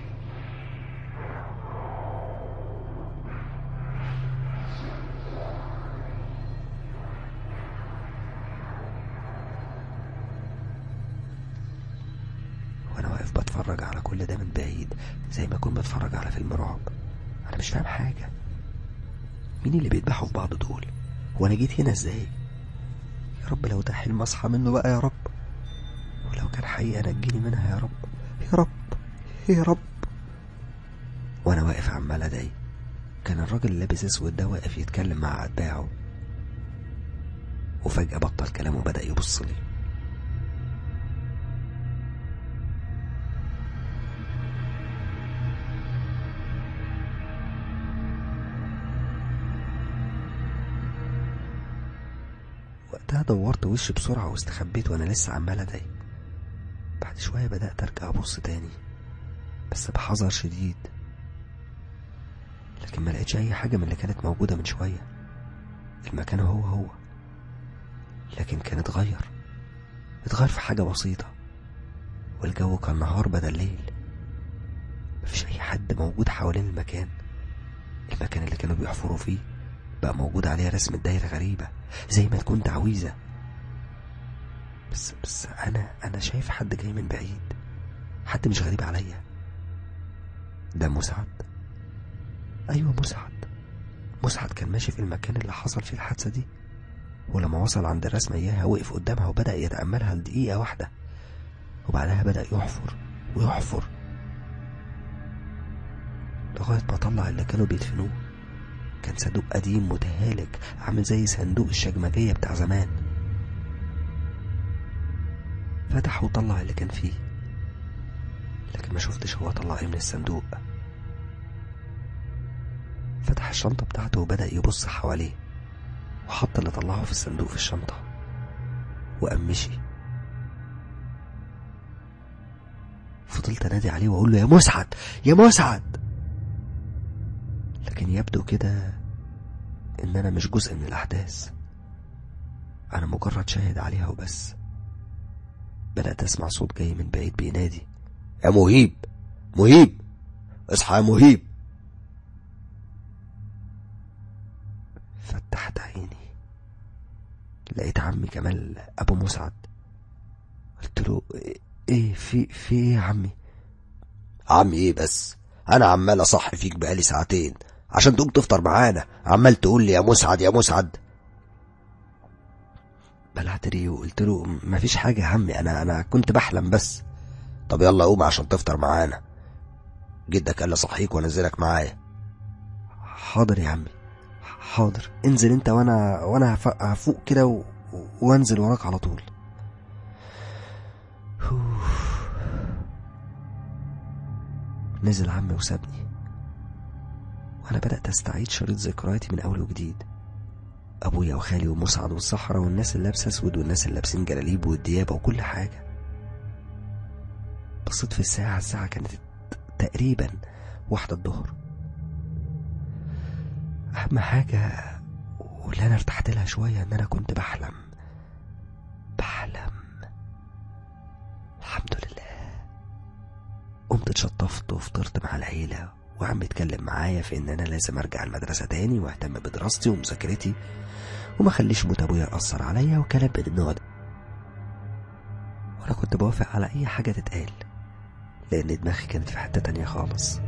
وانا واقف بتفرج على كل ده من بعيد زي ما اكون بتفرج على فيلم رعب انا مش فاهم حاجة مين اللي بيذبحوا في بعض دول وانا جيت هنا ازاي يا رب لو ده حلم اصحى منه بقى يا رب ولو كان حقيقة نجيني منها يا رب يا رب يا رب وانا واقف عمال ادعي كان الراجل اللي لابس اسود ده واقف يتكلم مع اتباعه وفجأة بطل كلامه وبدأ يبص لي وقتها دورت وشي بسرعة واستخبيت وأنا لسه عمال أدعي بعد شوية بدأت أرجع أبص تاني بس بحذر شديد لكن ما لقيتش أي حاجة من اللي كانت موجودة من شوية المكان هو هو لكن كان اتغير اتغير في حاجة بسيطة والجو كان نهار بدل ليل مفيش أي حد موجود حوالين المكان المكان اللي كانوا بيحفروا فيه بقى موجود عليه رسمة دايرة غريبة زي ما تكون تعويذة بس بس أنا أنا شايف حد جاي من بعيد حد مش غريب عليا ده مسعد أيوة مسعد مسعد كان ماشي في المكان اللي حصل فيه الحادثة دي ولما وصل عند الرسمة إياها وقف قدامها وبدأ يتأملها لدقيقة واحدة وبعدها بدأ يحفر ويحفر لغاية ما طلع اللي كانوا بيدفنوه كان صندوق قديم متهالك عامل زي صندوق الشجمجية بتاع زمان فتح وطلع اللي كان فيه لكن ما شفتش هو طلع ايه من الصندوق فتح الشنطة بتاعته وبدأ يبص حواليه وحط اللي طلعه في الصندوق في الشنطة وقام مشي فضلت انادي عليه واقول له يا مسعد يا مسعد لكن يبدو كده ان انا مش جزء من الاحداث انا مجرد شاهد عليها وبس بدأت اسمع صوت جاي من بعيد بينادي يا مهيب مهيب اصحى يا مهيب فتحت عيني لقيت عمي كمال ابو مسعد قلت له ايه في في ايه يا عمي عمي ايه بس انا عمال اصحي فيك بقالي ساعتين عشان تقوم تفطر معانا عمال تقول لي يا مسعد يا مسعد بلعت ريه وقلت له مفيش حاجة يا عمي انا انا كنت بحلم بس طب يلا قوم عشان تفطر معانا جدك قال لي صحيك وانزلك معايا حاضر يا عمي حاضر انزل انت وانا وانا هف- هفوق كده و... وانزل وراك على طول نزل عمي وسابني وانا بدأت استعيد شريط ذكرياتي من اول وجديد ابويا وخالي ومسعد والصحراء والناس اللي لابسه اسود والناس اللي لابسين جلاليب والديابه وكل حاجه بصيت في الساعه الساعه كانت تقريبا واحدة الظهر أهم حاجة واللي أنا ارتحت لها شوية إن أنا كنت بحلم بحلم الحمد لله قمت اتشطفت وفطرت مع العيلة وعم يتكلم معايا في إن أنا لازم أرجع المدرسة تاني وأهتم بدراستي ومذاكرتي وما خليش موت أبويا يأثر عليا وكلام من النوع ده وأنا كنت بوافق على أي حاجة تتقال لأن دماغي كانت في حتة تانية خالص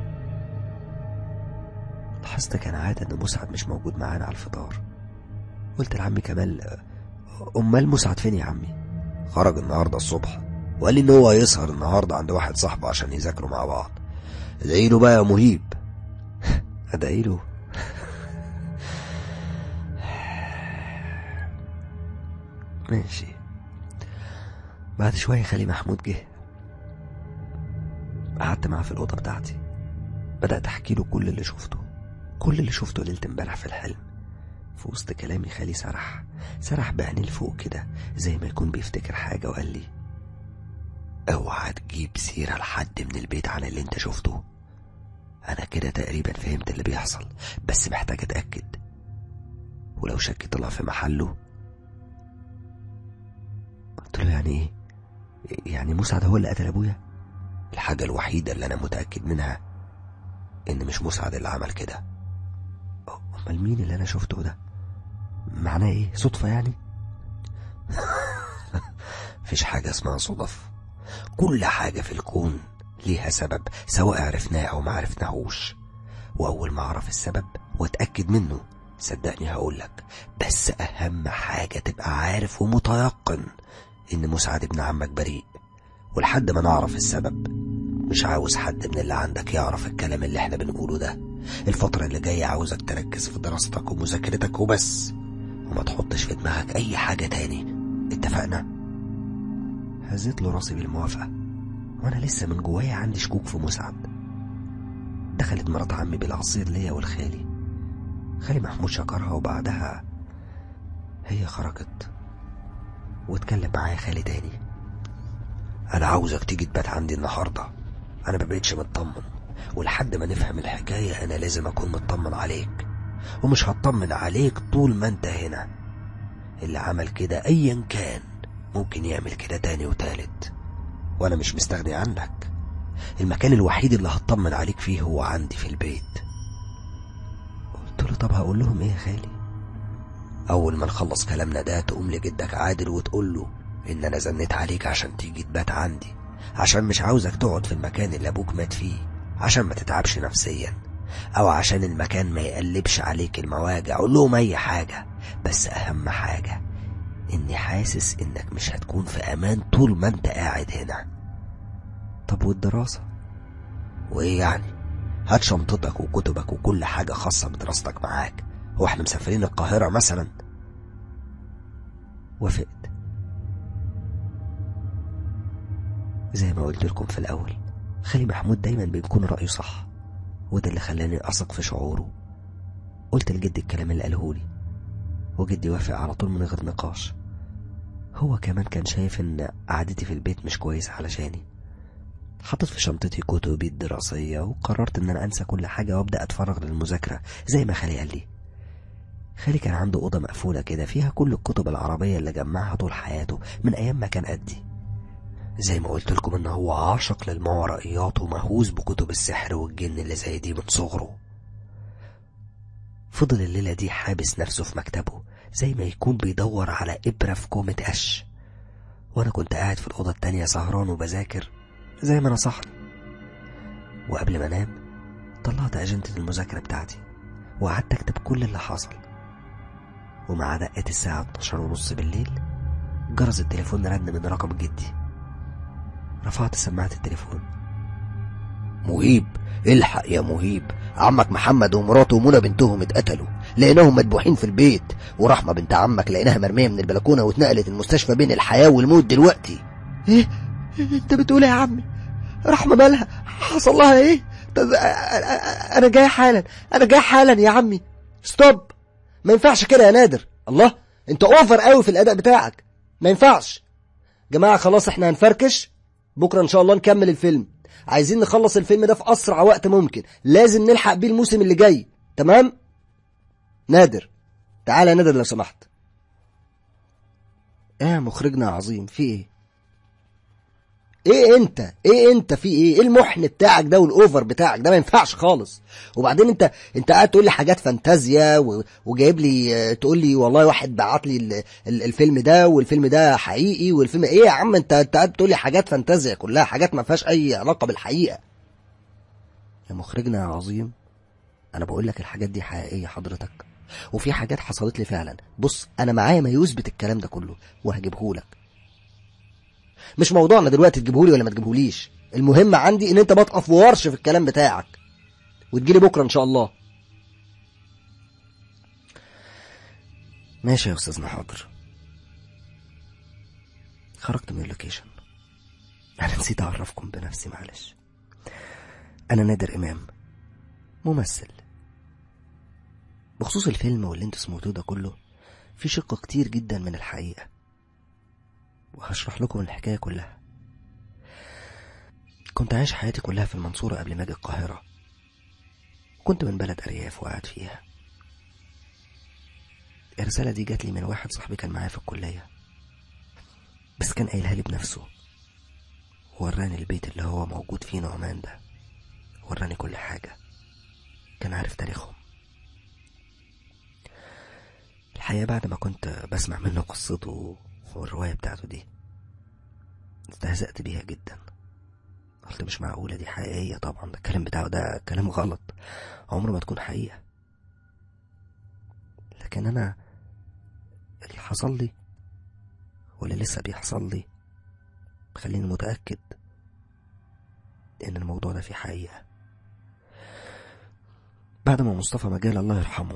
لاحظت كان عادة إن مسعد مش موجود معانا على الفطار قلت لعمي كمال أمال مسعد فين يا عمي خرج النهارده الصبح وقال لي ان هو هيسهر النهارده عند واحد صاحبه عشان يذاكروا مع بعض ادعي له بقى يا مهيب أدعي له ماشي بعد شوية خالي محمود جه قعدت معاه في الأوضة بتاعتي بدأت أحكي له كل اللي شفته كل اللي شفته ليلة امبارح في الحلم في وسط كلامي خالي سرح سرح بعينيه لفوق كده زي ما يكون بيفتكر حاجة وقال لي اوعى تجيب سيرة لحد من البيت عن اللي انت شفته أنا كده تقريبا فهمت اللي بيحصل بس محتاج أتأكد ولو شكي طلع في محله قلت له يعني إيه؟ يعني مسعد هو اللي قتل أبويا؟ الحاجة الوحيدة اللي أنا متأكد منها إن مش مسعد اللي عمل كده أمال مين اللي أنا شفته ده؟ معناه إيه؟ صدفة يعني؟ مفيش حاجة اسمها صدف كل حاجة في الكون ليها سبب سواء عرفناه أو ما عرفناهوش وأول ما أعرف السبب وأتأكد منه صدقني هقولك بس أهم حاجة تبقى عارف ومتيقن إن مسعد ابن عمك بريء ولحد ما نعرف السبب مش عاوز حد من اللي عندك يعرف الكلام اللي احنا بنقوله ده الفترة اللي جاية عاوزك تركز في دراستك ومذاكرتك وبس وما تحطش في دماغك أي حاجة تاني اتفقنا؟ هزيت له راسي بالموافقة وأنا لسه من جوايا عندي شكوك في مسعد دخلت مرات عمي بالعصير ليا والخالي خالي محمود شكرها وبعدها هي خرجت واتكلم معايا خالي تاني انا عاوزك تيجي تبات عندي النهارده انا مبقتش مطمن ولحد ما نفهم الحكايه انا لازم اكون مطمن عليك ومش هطمن عليك طول ما انت هنا اللي عمل كده ايا كان ممكن يعمل كده تاني وتالت وانا مش مستغني عنك المكان الوحيد اللي هطمن عليك فيه هو عندي في البيت قلت له طب هقول لهم ايه يا خالي اول ما نخلص كلامنا ده تقوم لجدك عادل وتقول له ان انا زنيت عليك عشان تيجي تبات عندي عشان مش عاوزك تقعد في المكان اللي ابوك مات فيه عشان ما تتعبش نفسيا او عشان المكان ما يقلبش عليك المواجع قول لهم اي حاجة بس اهم حاجة اني حاسس انك مش هتكون في امان طول ما انت قاعد هنا طب والدراسة وايه يعني هات شنطتك وكتبك وكل حاجة خاصة بدراستك معاك هو احنا مسافرين القاهرة مثلا وافقت زي ما قلت لكم في الأول خالي محمود دايما بيكون رأيه صح وده اللي خلاني أثق في شعوره قلت لجدي الكلام اللي قاله لي وجدي وافق على طول من غير نقاش هو كمان كان شايف ان قعدتي في البيت مش كويسة علشاني حطيت في شنطتي كتبي الدراسية وقررت ان انا انسى كل حاجة وابدأ اتفرغ للمذاكرة زي ما خالي قال لي خالي كان عنده أوضة مقفولة كده فيها كل الكتب العربية اللي جمعها طول حياته من أيام ما كان قدي زي ما قلت لكم إن هو عاشق للماورائيات ومهووس بكتب السحر والجن اللي زي دي من صغره فضل الليلة دي حابس نفسه في مكتبه زي ما يكون بيدور على إبرة في كومة قش وأنا كنت قاعد في الأوضة التانية سهران وبذاكر زي ما نصحني وقبل ما أنام طلعت أجندة المذاكرة بتاعتي وقعدت أكتب كل اللي حصل ومع دقة الساعة 12 ونص بالليل جرس التليفون رن من رقم جدي رفعت سماعة التليفون مهيب الحق يا مهيب عمك محمد ومراته ومنى بنتهم اتقتلوا لقيناهم مدبوحين في البيت ورحمة بنت عمك لقيناها مرمية من البلكونة واتنقلت المستشفى بين الحياة والموت دلوقتي ايه انت بتقول ايه يا عمي رحمة مالها حصل لها ايه طب انا جاي حالا انا جاي حالا يا عمي ستوب ما ينفعش كده يا نادر الله انت اوفر قوي في الاداء بتاعك ما ينفعش جماعة خلاص احنا هنفركش بكرة ان شاء الله نكمل الفيلم عايزين نخلص الفيلم ده في اسرع وقت ممكن لازم نلحق بيه الموسم اللي جاي تمام نادر تعالى يا نادر لو سمحت ايه يا مخرجنا يا عظيم في ايه ايه انت ايه انت في ايه ايه المحن بتاعك ده والاوفر بتاعك ده ما ينفعش خالص وبعدين انت انت قاعد تقول لي حاجات فانتازيا و... وجايب لي آه، تقول لي والله واحد بعت لي ال... ال... الفيلم ده والفيلم ده حقيقي والفيلم ايه يا عم انت انت قاعد تقول لي حاجات فانتازيا كلها حاجات ما فيهاش اي علاقه بالحقيقه يا مخرجنا يا عظيم انا بقول لك الحاجات دي حقيقيه حضرتك وفي حاجات حصلت لي فعلا بص انا معايا ما يثبت الكلام ده كله وهجيبهولك مش موضوعنا دلوقتي تجيبهولي ولا ما تجيبهوليش المهم عندي ان انت ما تقفورش في الكلام بتاعك وتجيلي بكره ان شاء الله ماشي يا استاذنا حاضر خرجت من اللوكيشن انا نسيت اعرفكم بنفسي معلش انا نادر امام ممثل بخصوص الفيلم واللي انتوا سمعتوه ده كله في شق كتير جدا من الحقيقه وهشرح لكم الحكاية كلها كنت عايش حياتي كلها في المنصورة قبل ما أجي القاهرة كنت من بلد أرياف وقعد فيها الرسالة دي جات لي من واحد صاحبي كان معايا في الكلية بس كان قايلها لي بنفسه وراني البيت اللي هو موجود فيه نعمان ده وراني كل حاجة كان عارف تاريخهم الحقيقة بعد ما كنت بسمع منه قصته والرواية بتاعته دي استهزأت بيها جدا قلت مش معقولة دي حقيقية طبعا ده الكلام بتاعه ده كلام غلط عمره ما تكون حقيقة لكن أنا اللي حصل لي واللي لسه بيحصل لي خليني متأكد إن الموضوع ده فيه حقيقة بعد ما مصطفى مجال الله يرحمه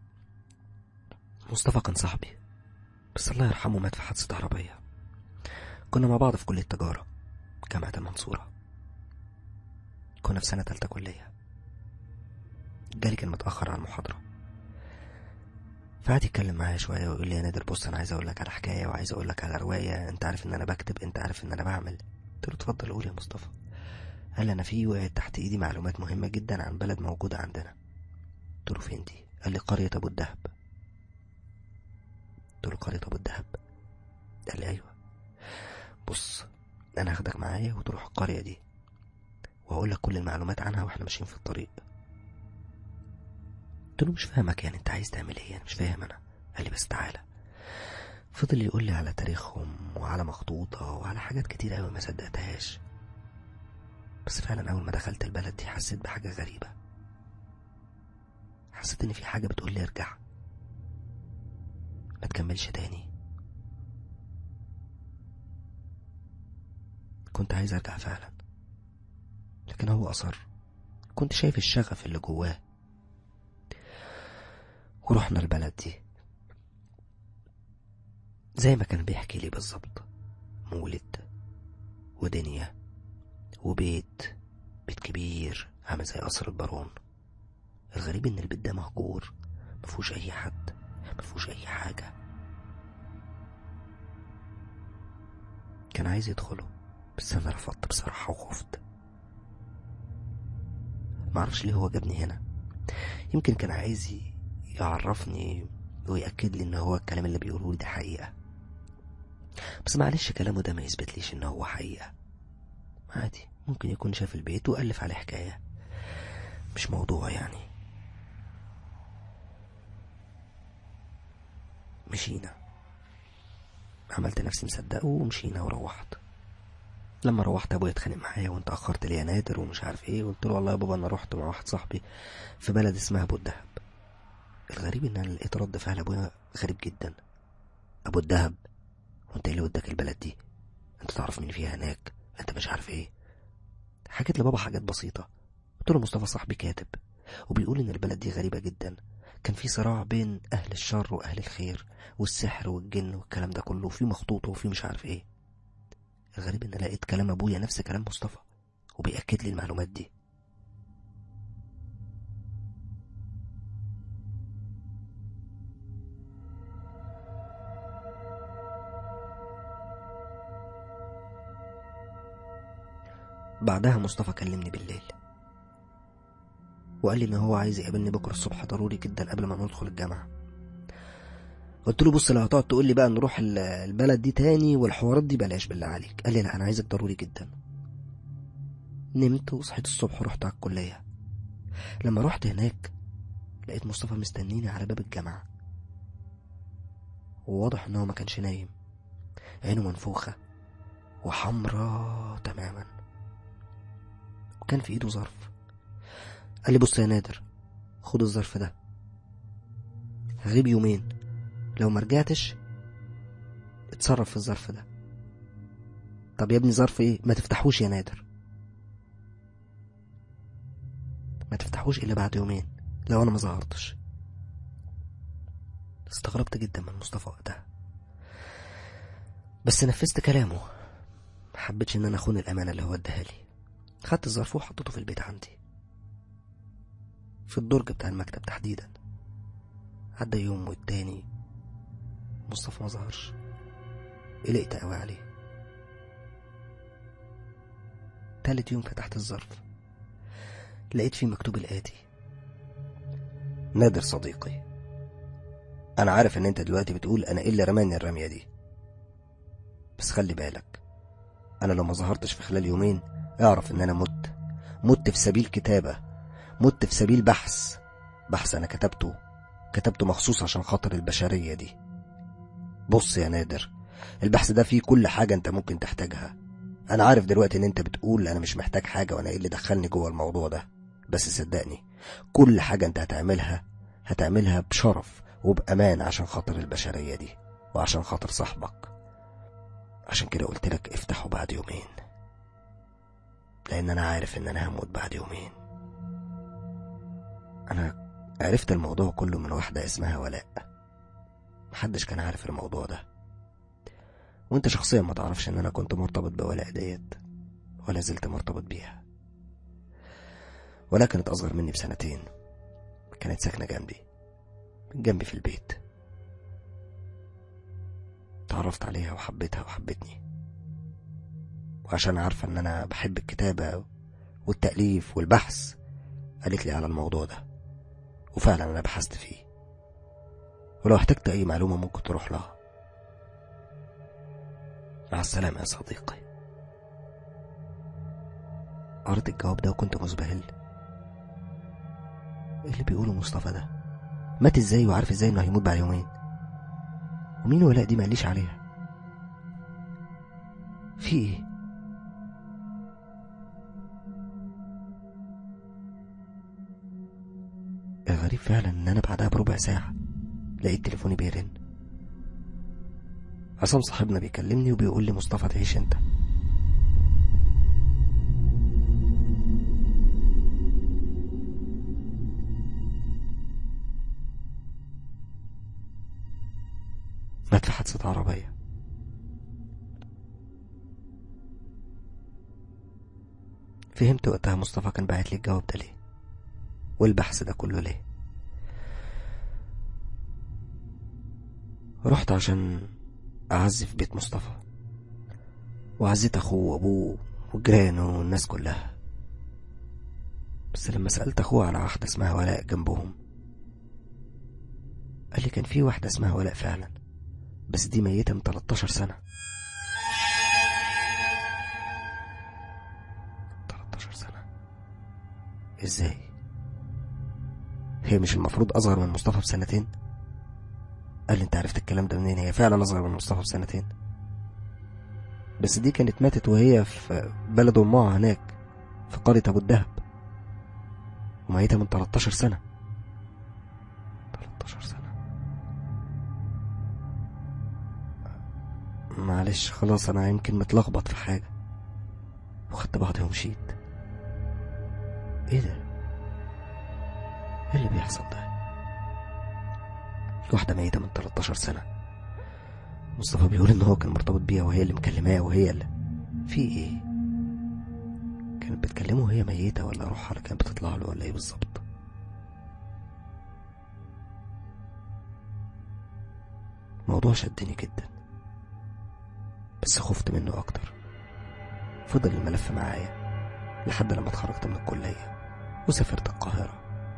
مصطفى كان صاحبي بس الله يرحمه مات في حادثة عربية كنا مع بعض في كلية تجارة جامعة المنصورة كنا في سنة تالتة كلية جالي كان متأخر على المحاضرة فقعد يتكلم معايا شوية ويقول لي يا نادر بص أنا عايز أقول لك على حكاية وعايز أقول لك على رواية أنت عارف إن أنا بكتب أنت عارف إن أنا بعمل قلت له اتفضل قول يا مصطفى قال لي أنا في وقعت تحت إيدي معلومات مهمة جدا عن بلد موجودة عندنا قلت له فين دي قال لي قرية أبو الدهب قلت له قرية أبو الدهب قال لي أيوة بص أنا هاخدك معايا وتروح القرية دي وهقول لك كل المعلومات عنها واحنا ماشيين في الطريق قلت له مش فاهمك يعني انت عايز تعمل ايه انا مش فاهم انا قال لي بس تعالى فضل يقول لي على تاريخهم وعلى مخطوطة وعلى حاجات كتير قوي ما صدقتهاش بس فعلا اول ما دخلت البلد دي حسيت بحاجة غريبة حسيت ان في حاجة بتقول لي ارجع ما تكملش تاني كنت عايز ارجع فعلا لكن هو اصر كنت شايف الشغف اللي جواه ورحنا البلد دي زي ما كان بيحكي لي بالظبط مولد ودنيا وبيت بيت كبير عامل زي قصر البارون الغريب ان البيت ده مهجور مفهوش اي حد مفهوش اي حاجة كان عايز يدخله بس انا رفضت بصراحة وخفت معرفش ليه هو جابني هنا يمكن كان عايز يعرفني ويأكد لي ان هو الكلام اللي بيقوله لي ده حقيقة بس معلش كلامه ده ما يثبتليش ان هو حقيقة عادي ممكن يكون شاف البيت وألف عليه حكاية مش موضوع يعني مشينا عملت نفسي مصدقه ومشينا وروحت لما روحت ابويا اتخانق معايا وانت اخرت لي يا نادر ومش عارف ايه قلت له والله يا بابا انا رحت مع واحد صاحبي في بلد اسمها ابو الدهب الغريب ان انا لقيت رد فعل ابويا غريب جدا ابو الدهب وانت ايه اللي وداك البلد دي انت تعرف مين فيها هناك انت مش عارف ايه حكيت لبابا حاجات بسيطة قلت له مصطفى صاحبي كاتب وبيقول ان البلد دي غريبة جدا كان في صراع بين اهل الشر واهل الخير والسحر والجن والكلام ده كله وفي مخطوط وفي مش عارف ايه الغريب ان لقيت كلام ابويا نفس كلام مصطفى وبيأكد لي المعلومات دي بعدها مصطفى كلمني بالليل وقال لي ان هو عايز يقابلني بكره الصبح ضروري جدا قبل ما ندخل الجامعه قلت له بص لو هتقعد تقول لي بقى نروح ال- البلد دي تاني والحوارات دي بلاش بالله عليك قال لي لا انا عايزك ضروري جدا نمت وصحيت الصبح ورحت على الكليه لما رحت هناك لقيت مصطفى مستنيني على باب الجامعه وواضح ان هو ما كانش نايم عينه منفوخه وحمرا تماما وكان في ايده ظرف قال لي بص يا نادر خد الظرف ده غيب يومين لو ما رجعتش اتصرف في الظرف ده طب يا ابني ظرف ايه ما تفتحوش يا نادر ما تفتحوش الا بعد يومين لو انا ما ظهرتش استغربت جدا من مصطفى وقتها بس نفذت كلامه ما حبيتش ان انا اخون الامانه اللي هو اداها لي خدت الظرف وحطيته في البيت عندي في الدرج بتاع المكتب تحديدا عدى يوم والتاني مصطفى ما ظهرش قلقت قوي عليه تالت يوم فتحت الظرف لقيت فيه مكتوب الآتي نادر صديقي انا عارف ان انت دلوقتي بتقول انا ايه اللي رماني الرميه دي بس خلي بالك انا لو ما ظهرتش في خلال يومين اعرف ان انا مت مت في سبيل كتابه مت في سبيل بحث بحث انا كتبته كتبته مخصوص عشان خاطر البشريه دي بص يا نادر البحث ده فيه كل حاجه انت ممكن تحتاجها انا عارف دلوقتي ان انت بتقول انا مش محتاج حاجه وانا ايه اللي دخلني جوه الموضوع ده بس صدقني كل حاجه انت هتعملها هتعملها بشرف وبامان عشان خاطر البشريه دي وعشان خاطر صاحبك عشان كده قلت لك افتحه بعد يومين لان انا عارف ان انا هموت بعد يومين انا عرفت الموضوع كله من واحده اسمها ولاء محدش كان عارف الموضوع ده وانت شخصيا ما تعرفش ان انا كنت مرتبط بولاء ديت ولا زلت مرتبط بيها ولا كانت اصغر مني بسنتين كانت ساكنه جنبي جنبي في البيت تعرفت عليها وحبيتها وحبتني وعشان عارفة ان انا بحب الكتابة والتأليف والبحث قالت لي على الموضوع ده وفعلا انا بحثت فيه ولو احتجت اي معلومة ممكن تروح لها مع السلامة يا صديقي قريت الجواب ده وكنت مزبهل ايه اللي بيقوله مصطفى ده مات ازاي وعارف ازاي انه هيموت بعد يومين ومين ولاء دي مقاليش عليها في ايه الغريب فعلا ان انا بعدها بربع ساعة لقيت تليفوني بيرن عصام صاحبنا بيكلمني وبيقول لي مصطفى تعيش انت مات في حادثة عربية فهمت وقتها مصطفى كان باعت لي الجواب ده ليه والبحث ده كله ليه رحت عشان أعزي في بيت مصطفى وعزيت أخوه وأبوه وجيرانه والناس كلها بس لما سألت أخوه على واحدة اسمها ولاء جنبهم قال لي كان في واحدة اسمها ولاء فعلا بس دي ميتة من 13 سنة 13 سنة ازاي هي مش المفروض اصغر من مصطفى بسنتين قال لي انت عرفت الكلام ده منين هي فعلا اصغر من مصطفى بسنتين بس دي كانت ماتت وهي في بلد امها هناك في قرية ابو الدهب وميتة من 13 سنة 13 سنة معلش خلاص انا يمكن متلخبط في حاجة وخدت بعضي ومشيت ايه ده ايه اللي بيحصل ده واحدة ميتة من 13 سنة مصطفى بيقول ان هو كان مرتبط بيها وهي اللي مكلماه وهي اللي في ايه كانت بتكلمه وهي ميتة ولا روحها اللي كانت بتطلع له ولا ايه بالظبط موضوع شدني جدا بس خفت منه اكتر فضل الملف معايا لحد لما اتخرجت من الكلية وسافرت القاهرة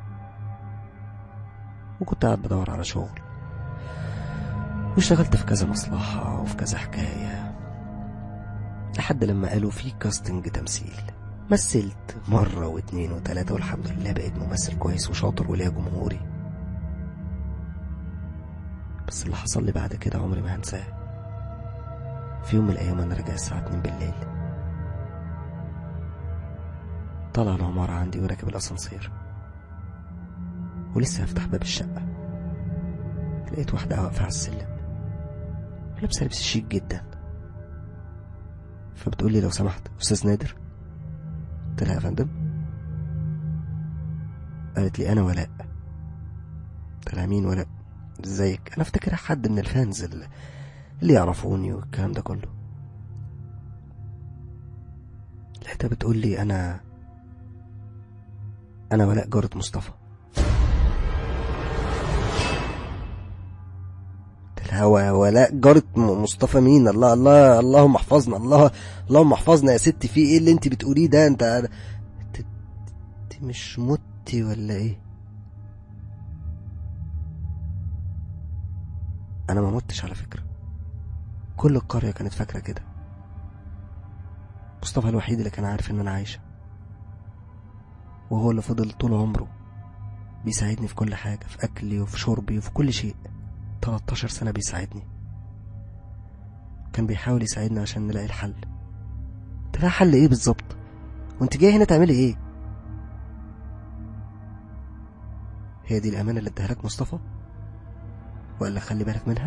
وكنت قاعد بدور على شغل واشتغلت في كذا مصلحة وفي كذا حكاية لحد لما قالوا في كاستنج تمثيل مثلت مرة واتنين وتلاتة والحمد لله بقيت ممثل كويس وشاطر وليا جمهوري بس اللي حصل لي بعد كده عمري ما هنساه في يوم من الأيام أنا راجع الساعة اتنين بالليل طلع العمارة عندي وراكب الأسانسير ولسه هفتح باب الشقة لقيت واحدة واقفة على السلم لابسة لبس شيك جدا فبتقول لي لو سمحت أستاذ نادر قلت لها يا فندم قالت لي أنا ولاء قلت لها مين ولاء ازيك أنا افتكرها حد من الفانز اللي, اللي يعرفوني والكلام ده كله لقيتها بتقول لي أنا أنا ولاء جارة مصطفى الهوى ولاء جارة م- مصطفى مين الله الله اللهم احفظنا الله اللهم احفظنا يا ستي في ايه اللي انت بتقوليه ده انت انت انت مش متي ولا ايه انا ما متش على فكرة كل القرية كانت فاكرة كده مصطفى الوحيد اللي كان عارف ان انا عايشة وهو اللي فضل طول عمره بيساعدني في كل حاجة في أكلي وفي شربي وفي كل شيء 13 سنة بيساعدني كان بيحاول يساعدني عشان نلاقي الحل تلاقي حل ايه بالظبط وانت جاي هنا تعملي ايه هي دي الأمانة اللي اداها لك مصطفى وقال لك خلي بالك منها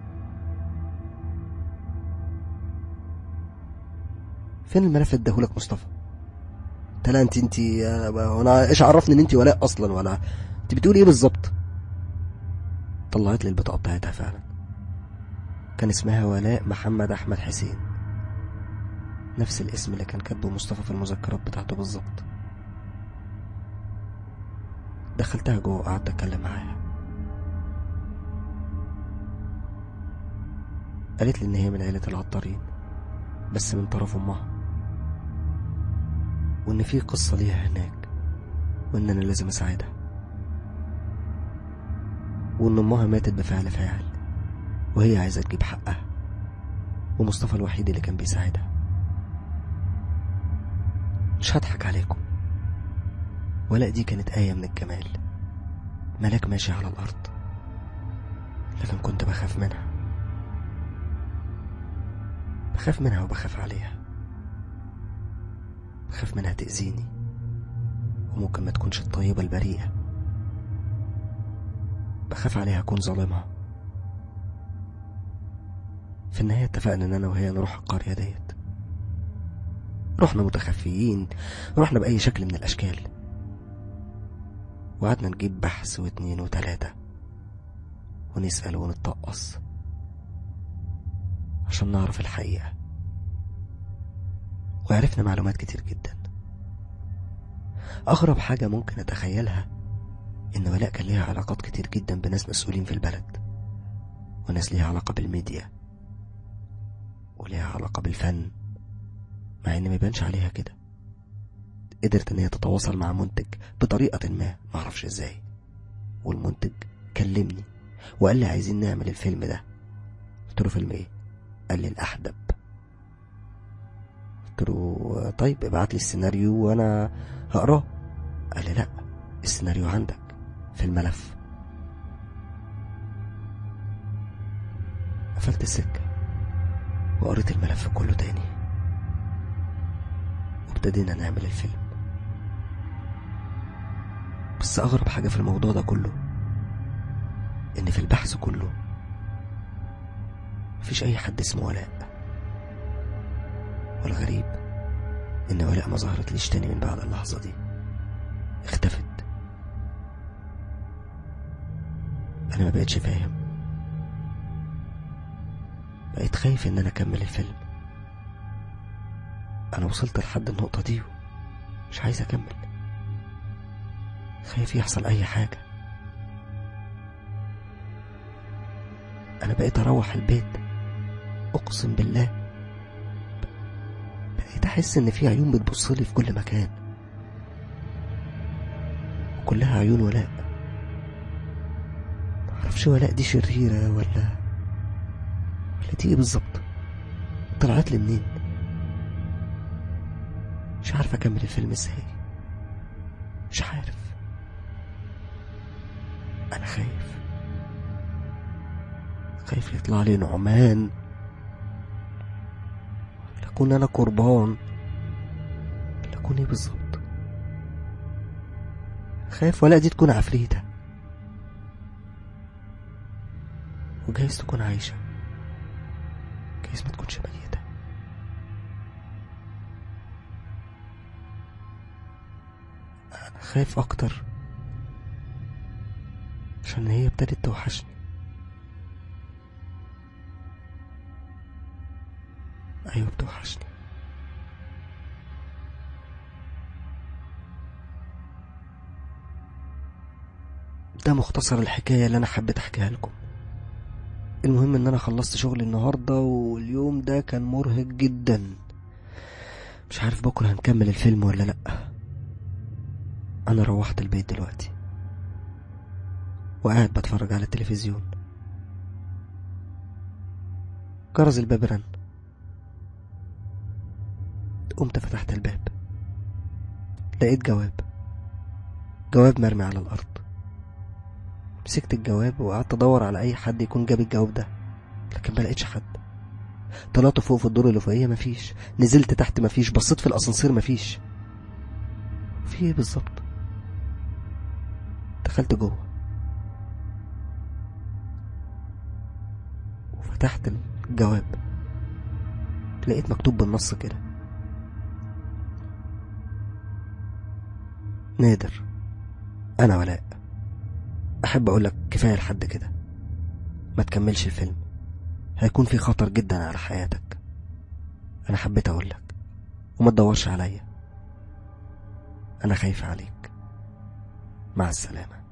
فين الملف اللي اداهولك مصطفى قلت لها انت انت انا أنا ايش عرفني ان انت ولاء اصلا ولا انت بتقولي ايه بالظبط طلعت لي البطاقه بتاعتها فعلا كان اسمها ولاء محمد احمد حسين نفس الاسم اللي كان كاتبه مصطفى في المذكرات بتاعته بالظبط دخلتها جوه وقعدت اتكلم معاها قالت لي ان هي من عيلة العطارين بس من طرف امها وان في قصة ليها هناك وان انا لازم اساعدها وان امها ماتت بفعل فاعل وهي عايزة تجيب حقها ومصطفى الوحيد اللي كان بيساعدها مش هضحك عليكم ولا دي كانت آية من الجمال ملاك ماشي على الأرض لكن كنت بخاف منها بخاف منها وبخاف عليها بخاف منها تأذيني وممكن ما تكونش الطيبة البريئة بخاف عليها أكون ظالمها في النهاية اتفقنا إن أنا وهي نروح القرية ديت رحنا متخفيين رحنا بأي شكل من الأشكال وقعدنا نجيب بحث واتنين وتلاتة ونسأل ونتطقص عشان نعرف الحقيقة وعرفنا معلومات كتير جدا أغرب حاجة ممكن أتخيلها إن ولاء كان ليها علاقات كتير جدا بناس مسؤولين في البلد وناس ليها علاقة بالميديا وليها علاقة بالفن مع إن ما يبانش عليها كده قدرت إن هي تتواصل مع منتج بطريقة ما معرفش إزاي والمنتج كلمني وقال لي عايزين نعمل الفيلم ده قلت له فيلم إيه؟ قال لي الأحدب قلت له طيب ابعت لي السيناريو وأنا هقراه قال لي لأ السيناريو عندك في الملف قفلت السكة وقريت الملف كله تاني وابتدينا نعمل الفيلم بس أغرب حاجة في الموضوع ده كله إن في البحث كله مفيش أي حد اسمه ولاء والغريب إن ولاء ما ظهرتليش تاني من بعد اللحظة دي اختفت أنا ما بقتش فاهم بقيت خايف إن أنا أكمل الفيلم أنا وصلت لحد النقطة دي مش عايز أكمل خايف يحصل أي حاجة أنا بقيت أروح البيت أقسم بالله بقيت أحس إن في عيون بتبصلي في كل مكان وكلها عيون ولاء معرفش ولاء دي شريرة ولا ولا دي ايه بالظبط طلعت لي منين مش عارف اكمل الفيلم ازاي مش عارف انا خايف خايف يطلع لي نعمان لأكون انا قربان لأكون ايه بالظبط خايف ولا دي تكون عفريتة وجايز تكون عايشة جايز ما تكونش ميتة أنا خايف أكتر عشان هي ابتدت توحشني أيوة بتوحشني ده مختصر الحكاية اللي أنا حبيت أحكيها لكم المهم إن أنا خلصت شغل النهاردة واليوم ده كان مرهق جدا مش عارف بكرة هنكمل الفيلم ولا لأ أنا روحت البيت دلوقتي وقاعد بتفرج على التلفزيون جرس الباب رن قمت فتحت الباب لقيت جواب جواب مرمي على الأرض مسكت الجواب وقعدت أدور على أي حد يكون جاب الجواب ده لكن ما لقيتش حد طلعت فوق في الدور اللي فوقيه مفيش نزلت تحت مفيش بصيت في الأسانسير مفيش في ايه بالظبط دخلت جوه وفتحت الجواب لقيت مكتوب بالنص كده نادر انا ولاء احب اقول لك كفايه لحد كده ما تكملش الفيلم هيكون في خطر جدا على حياتك انا حبيت اقول لك وما تدورش عليا انا خايف عليك مع السلامه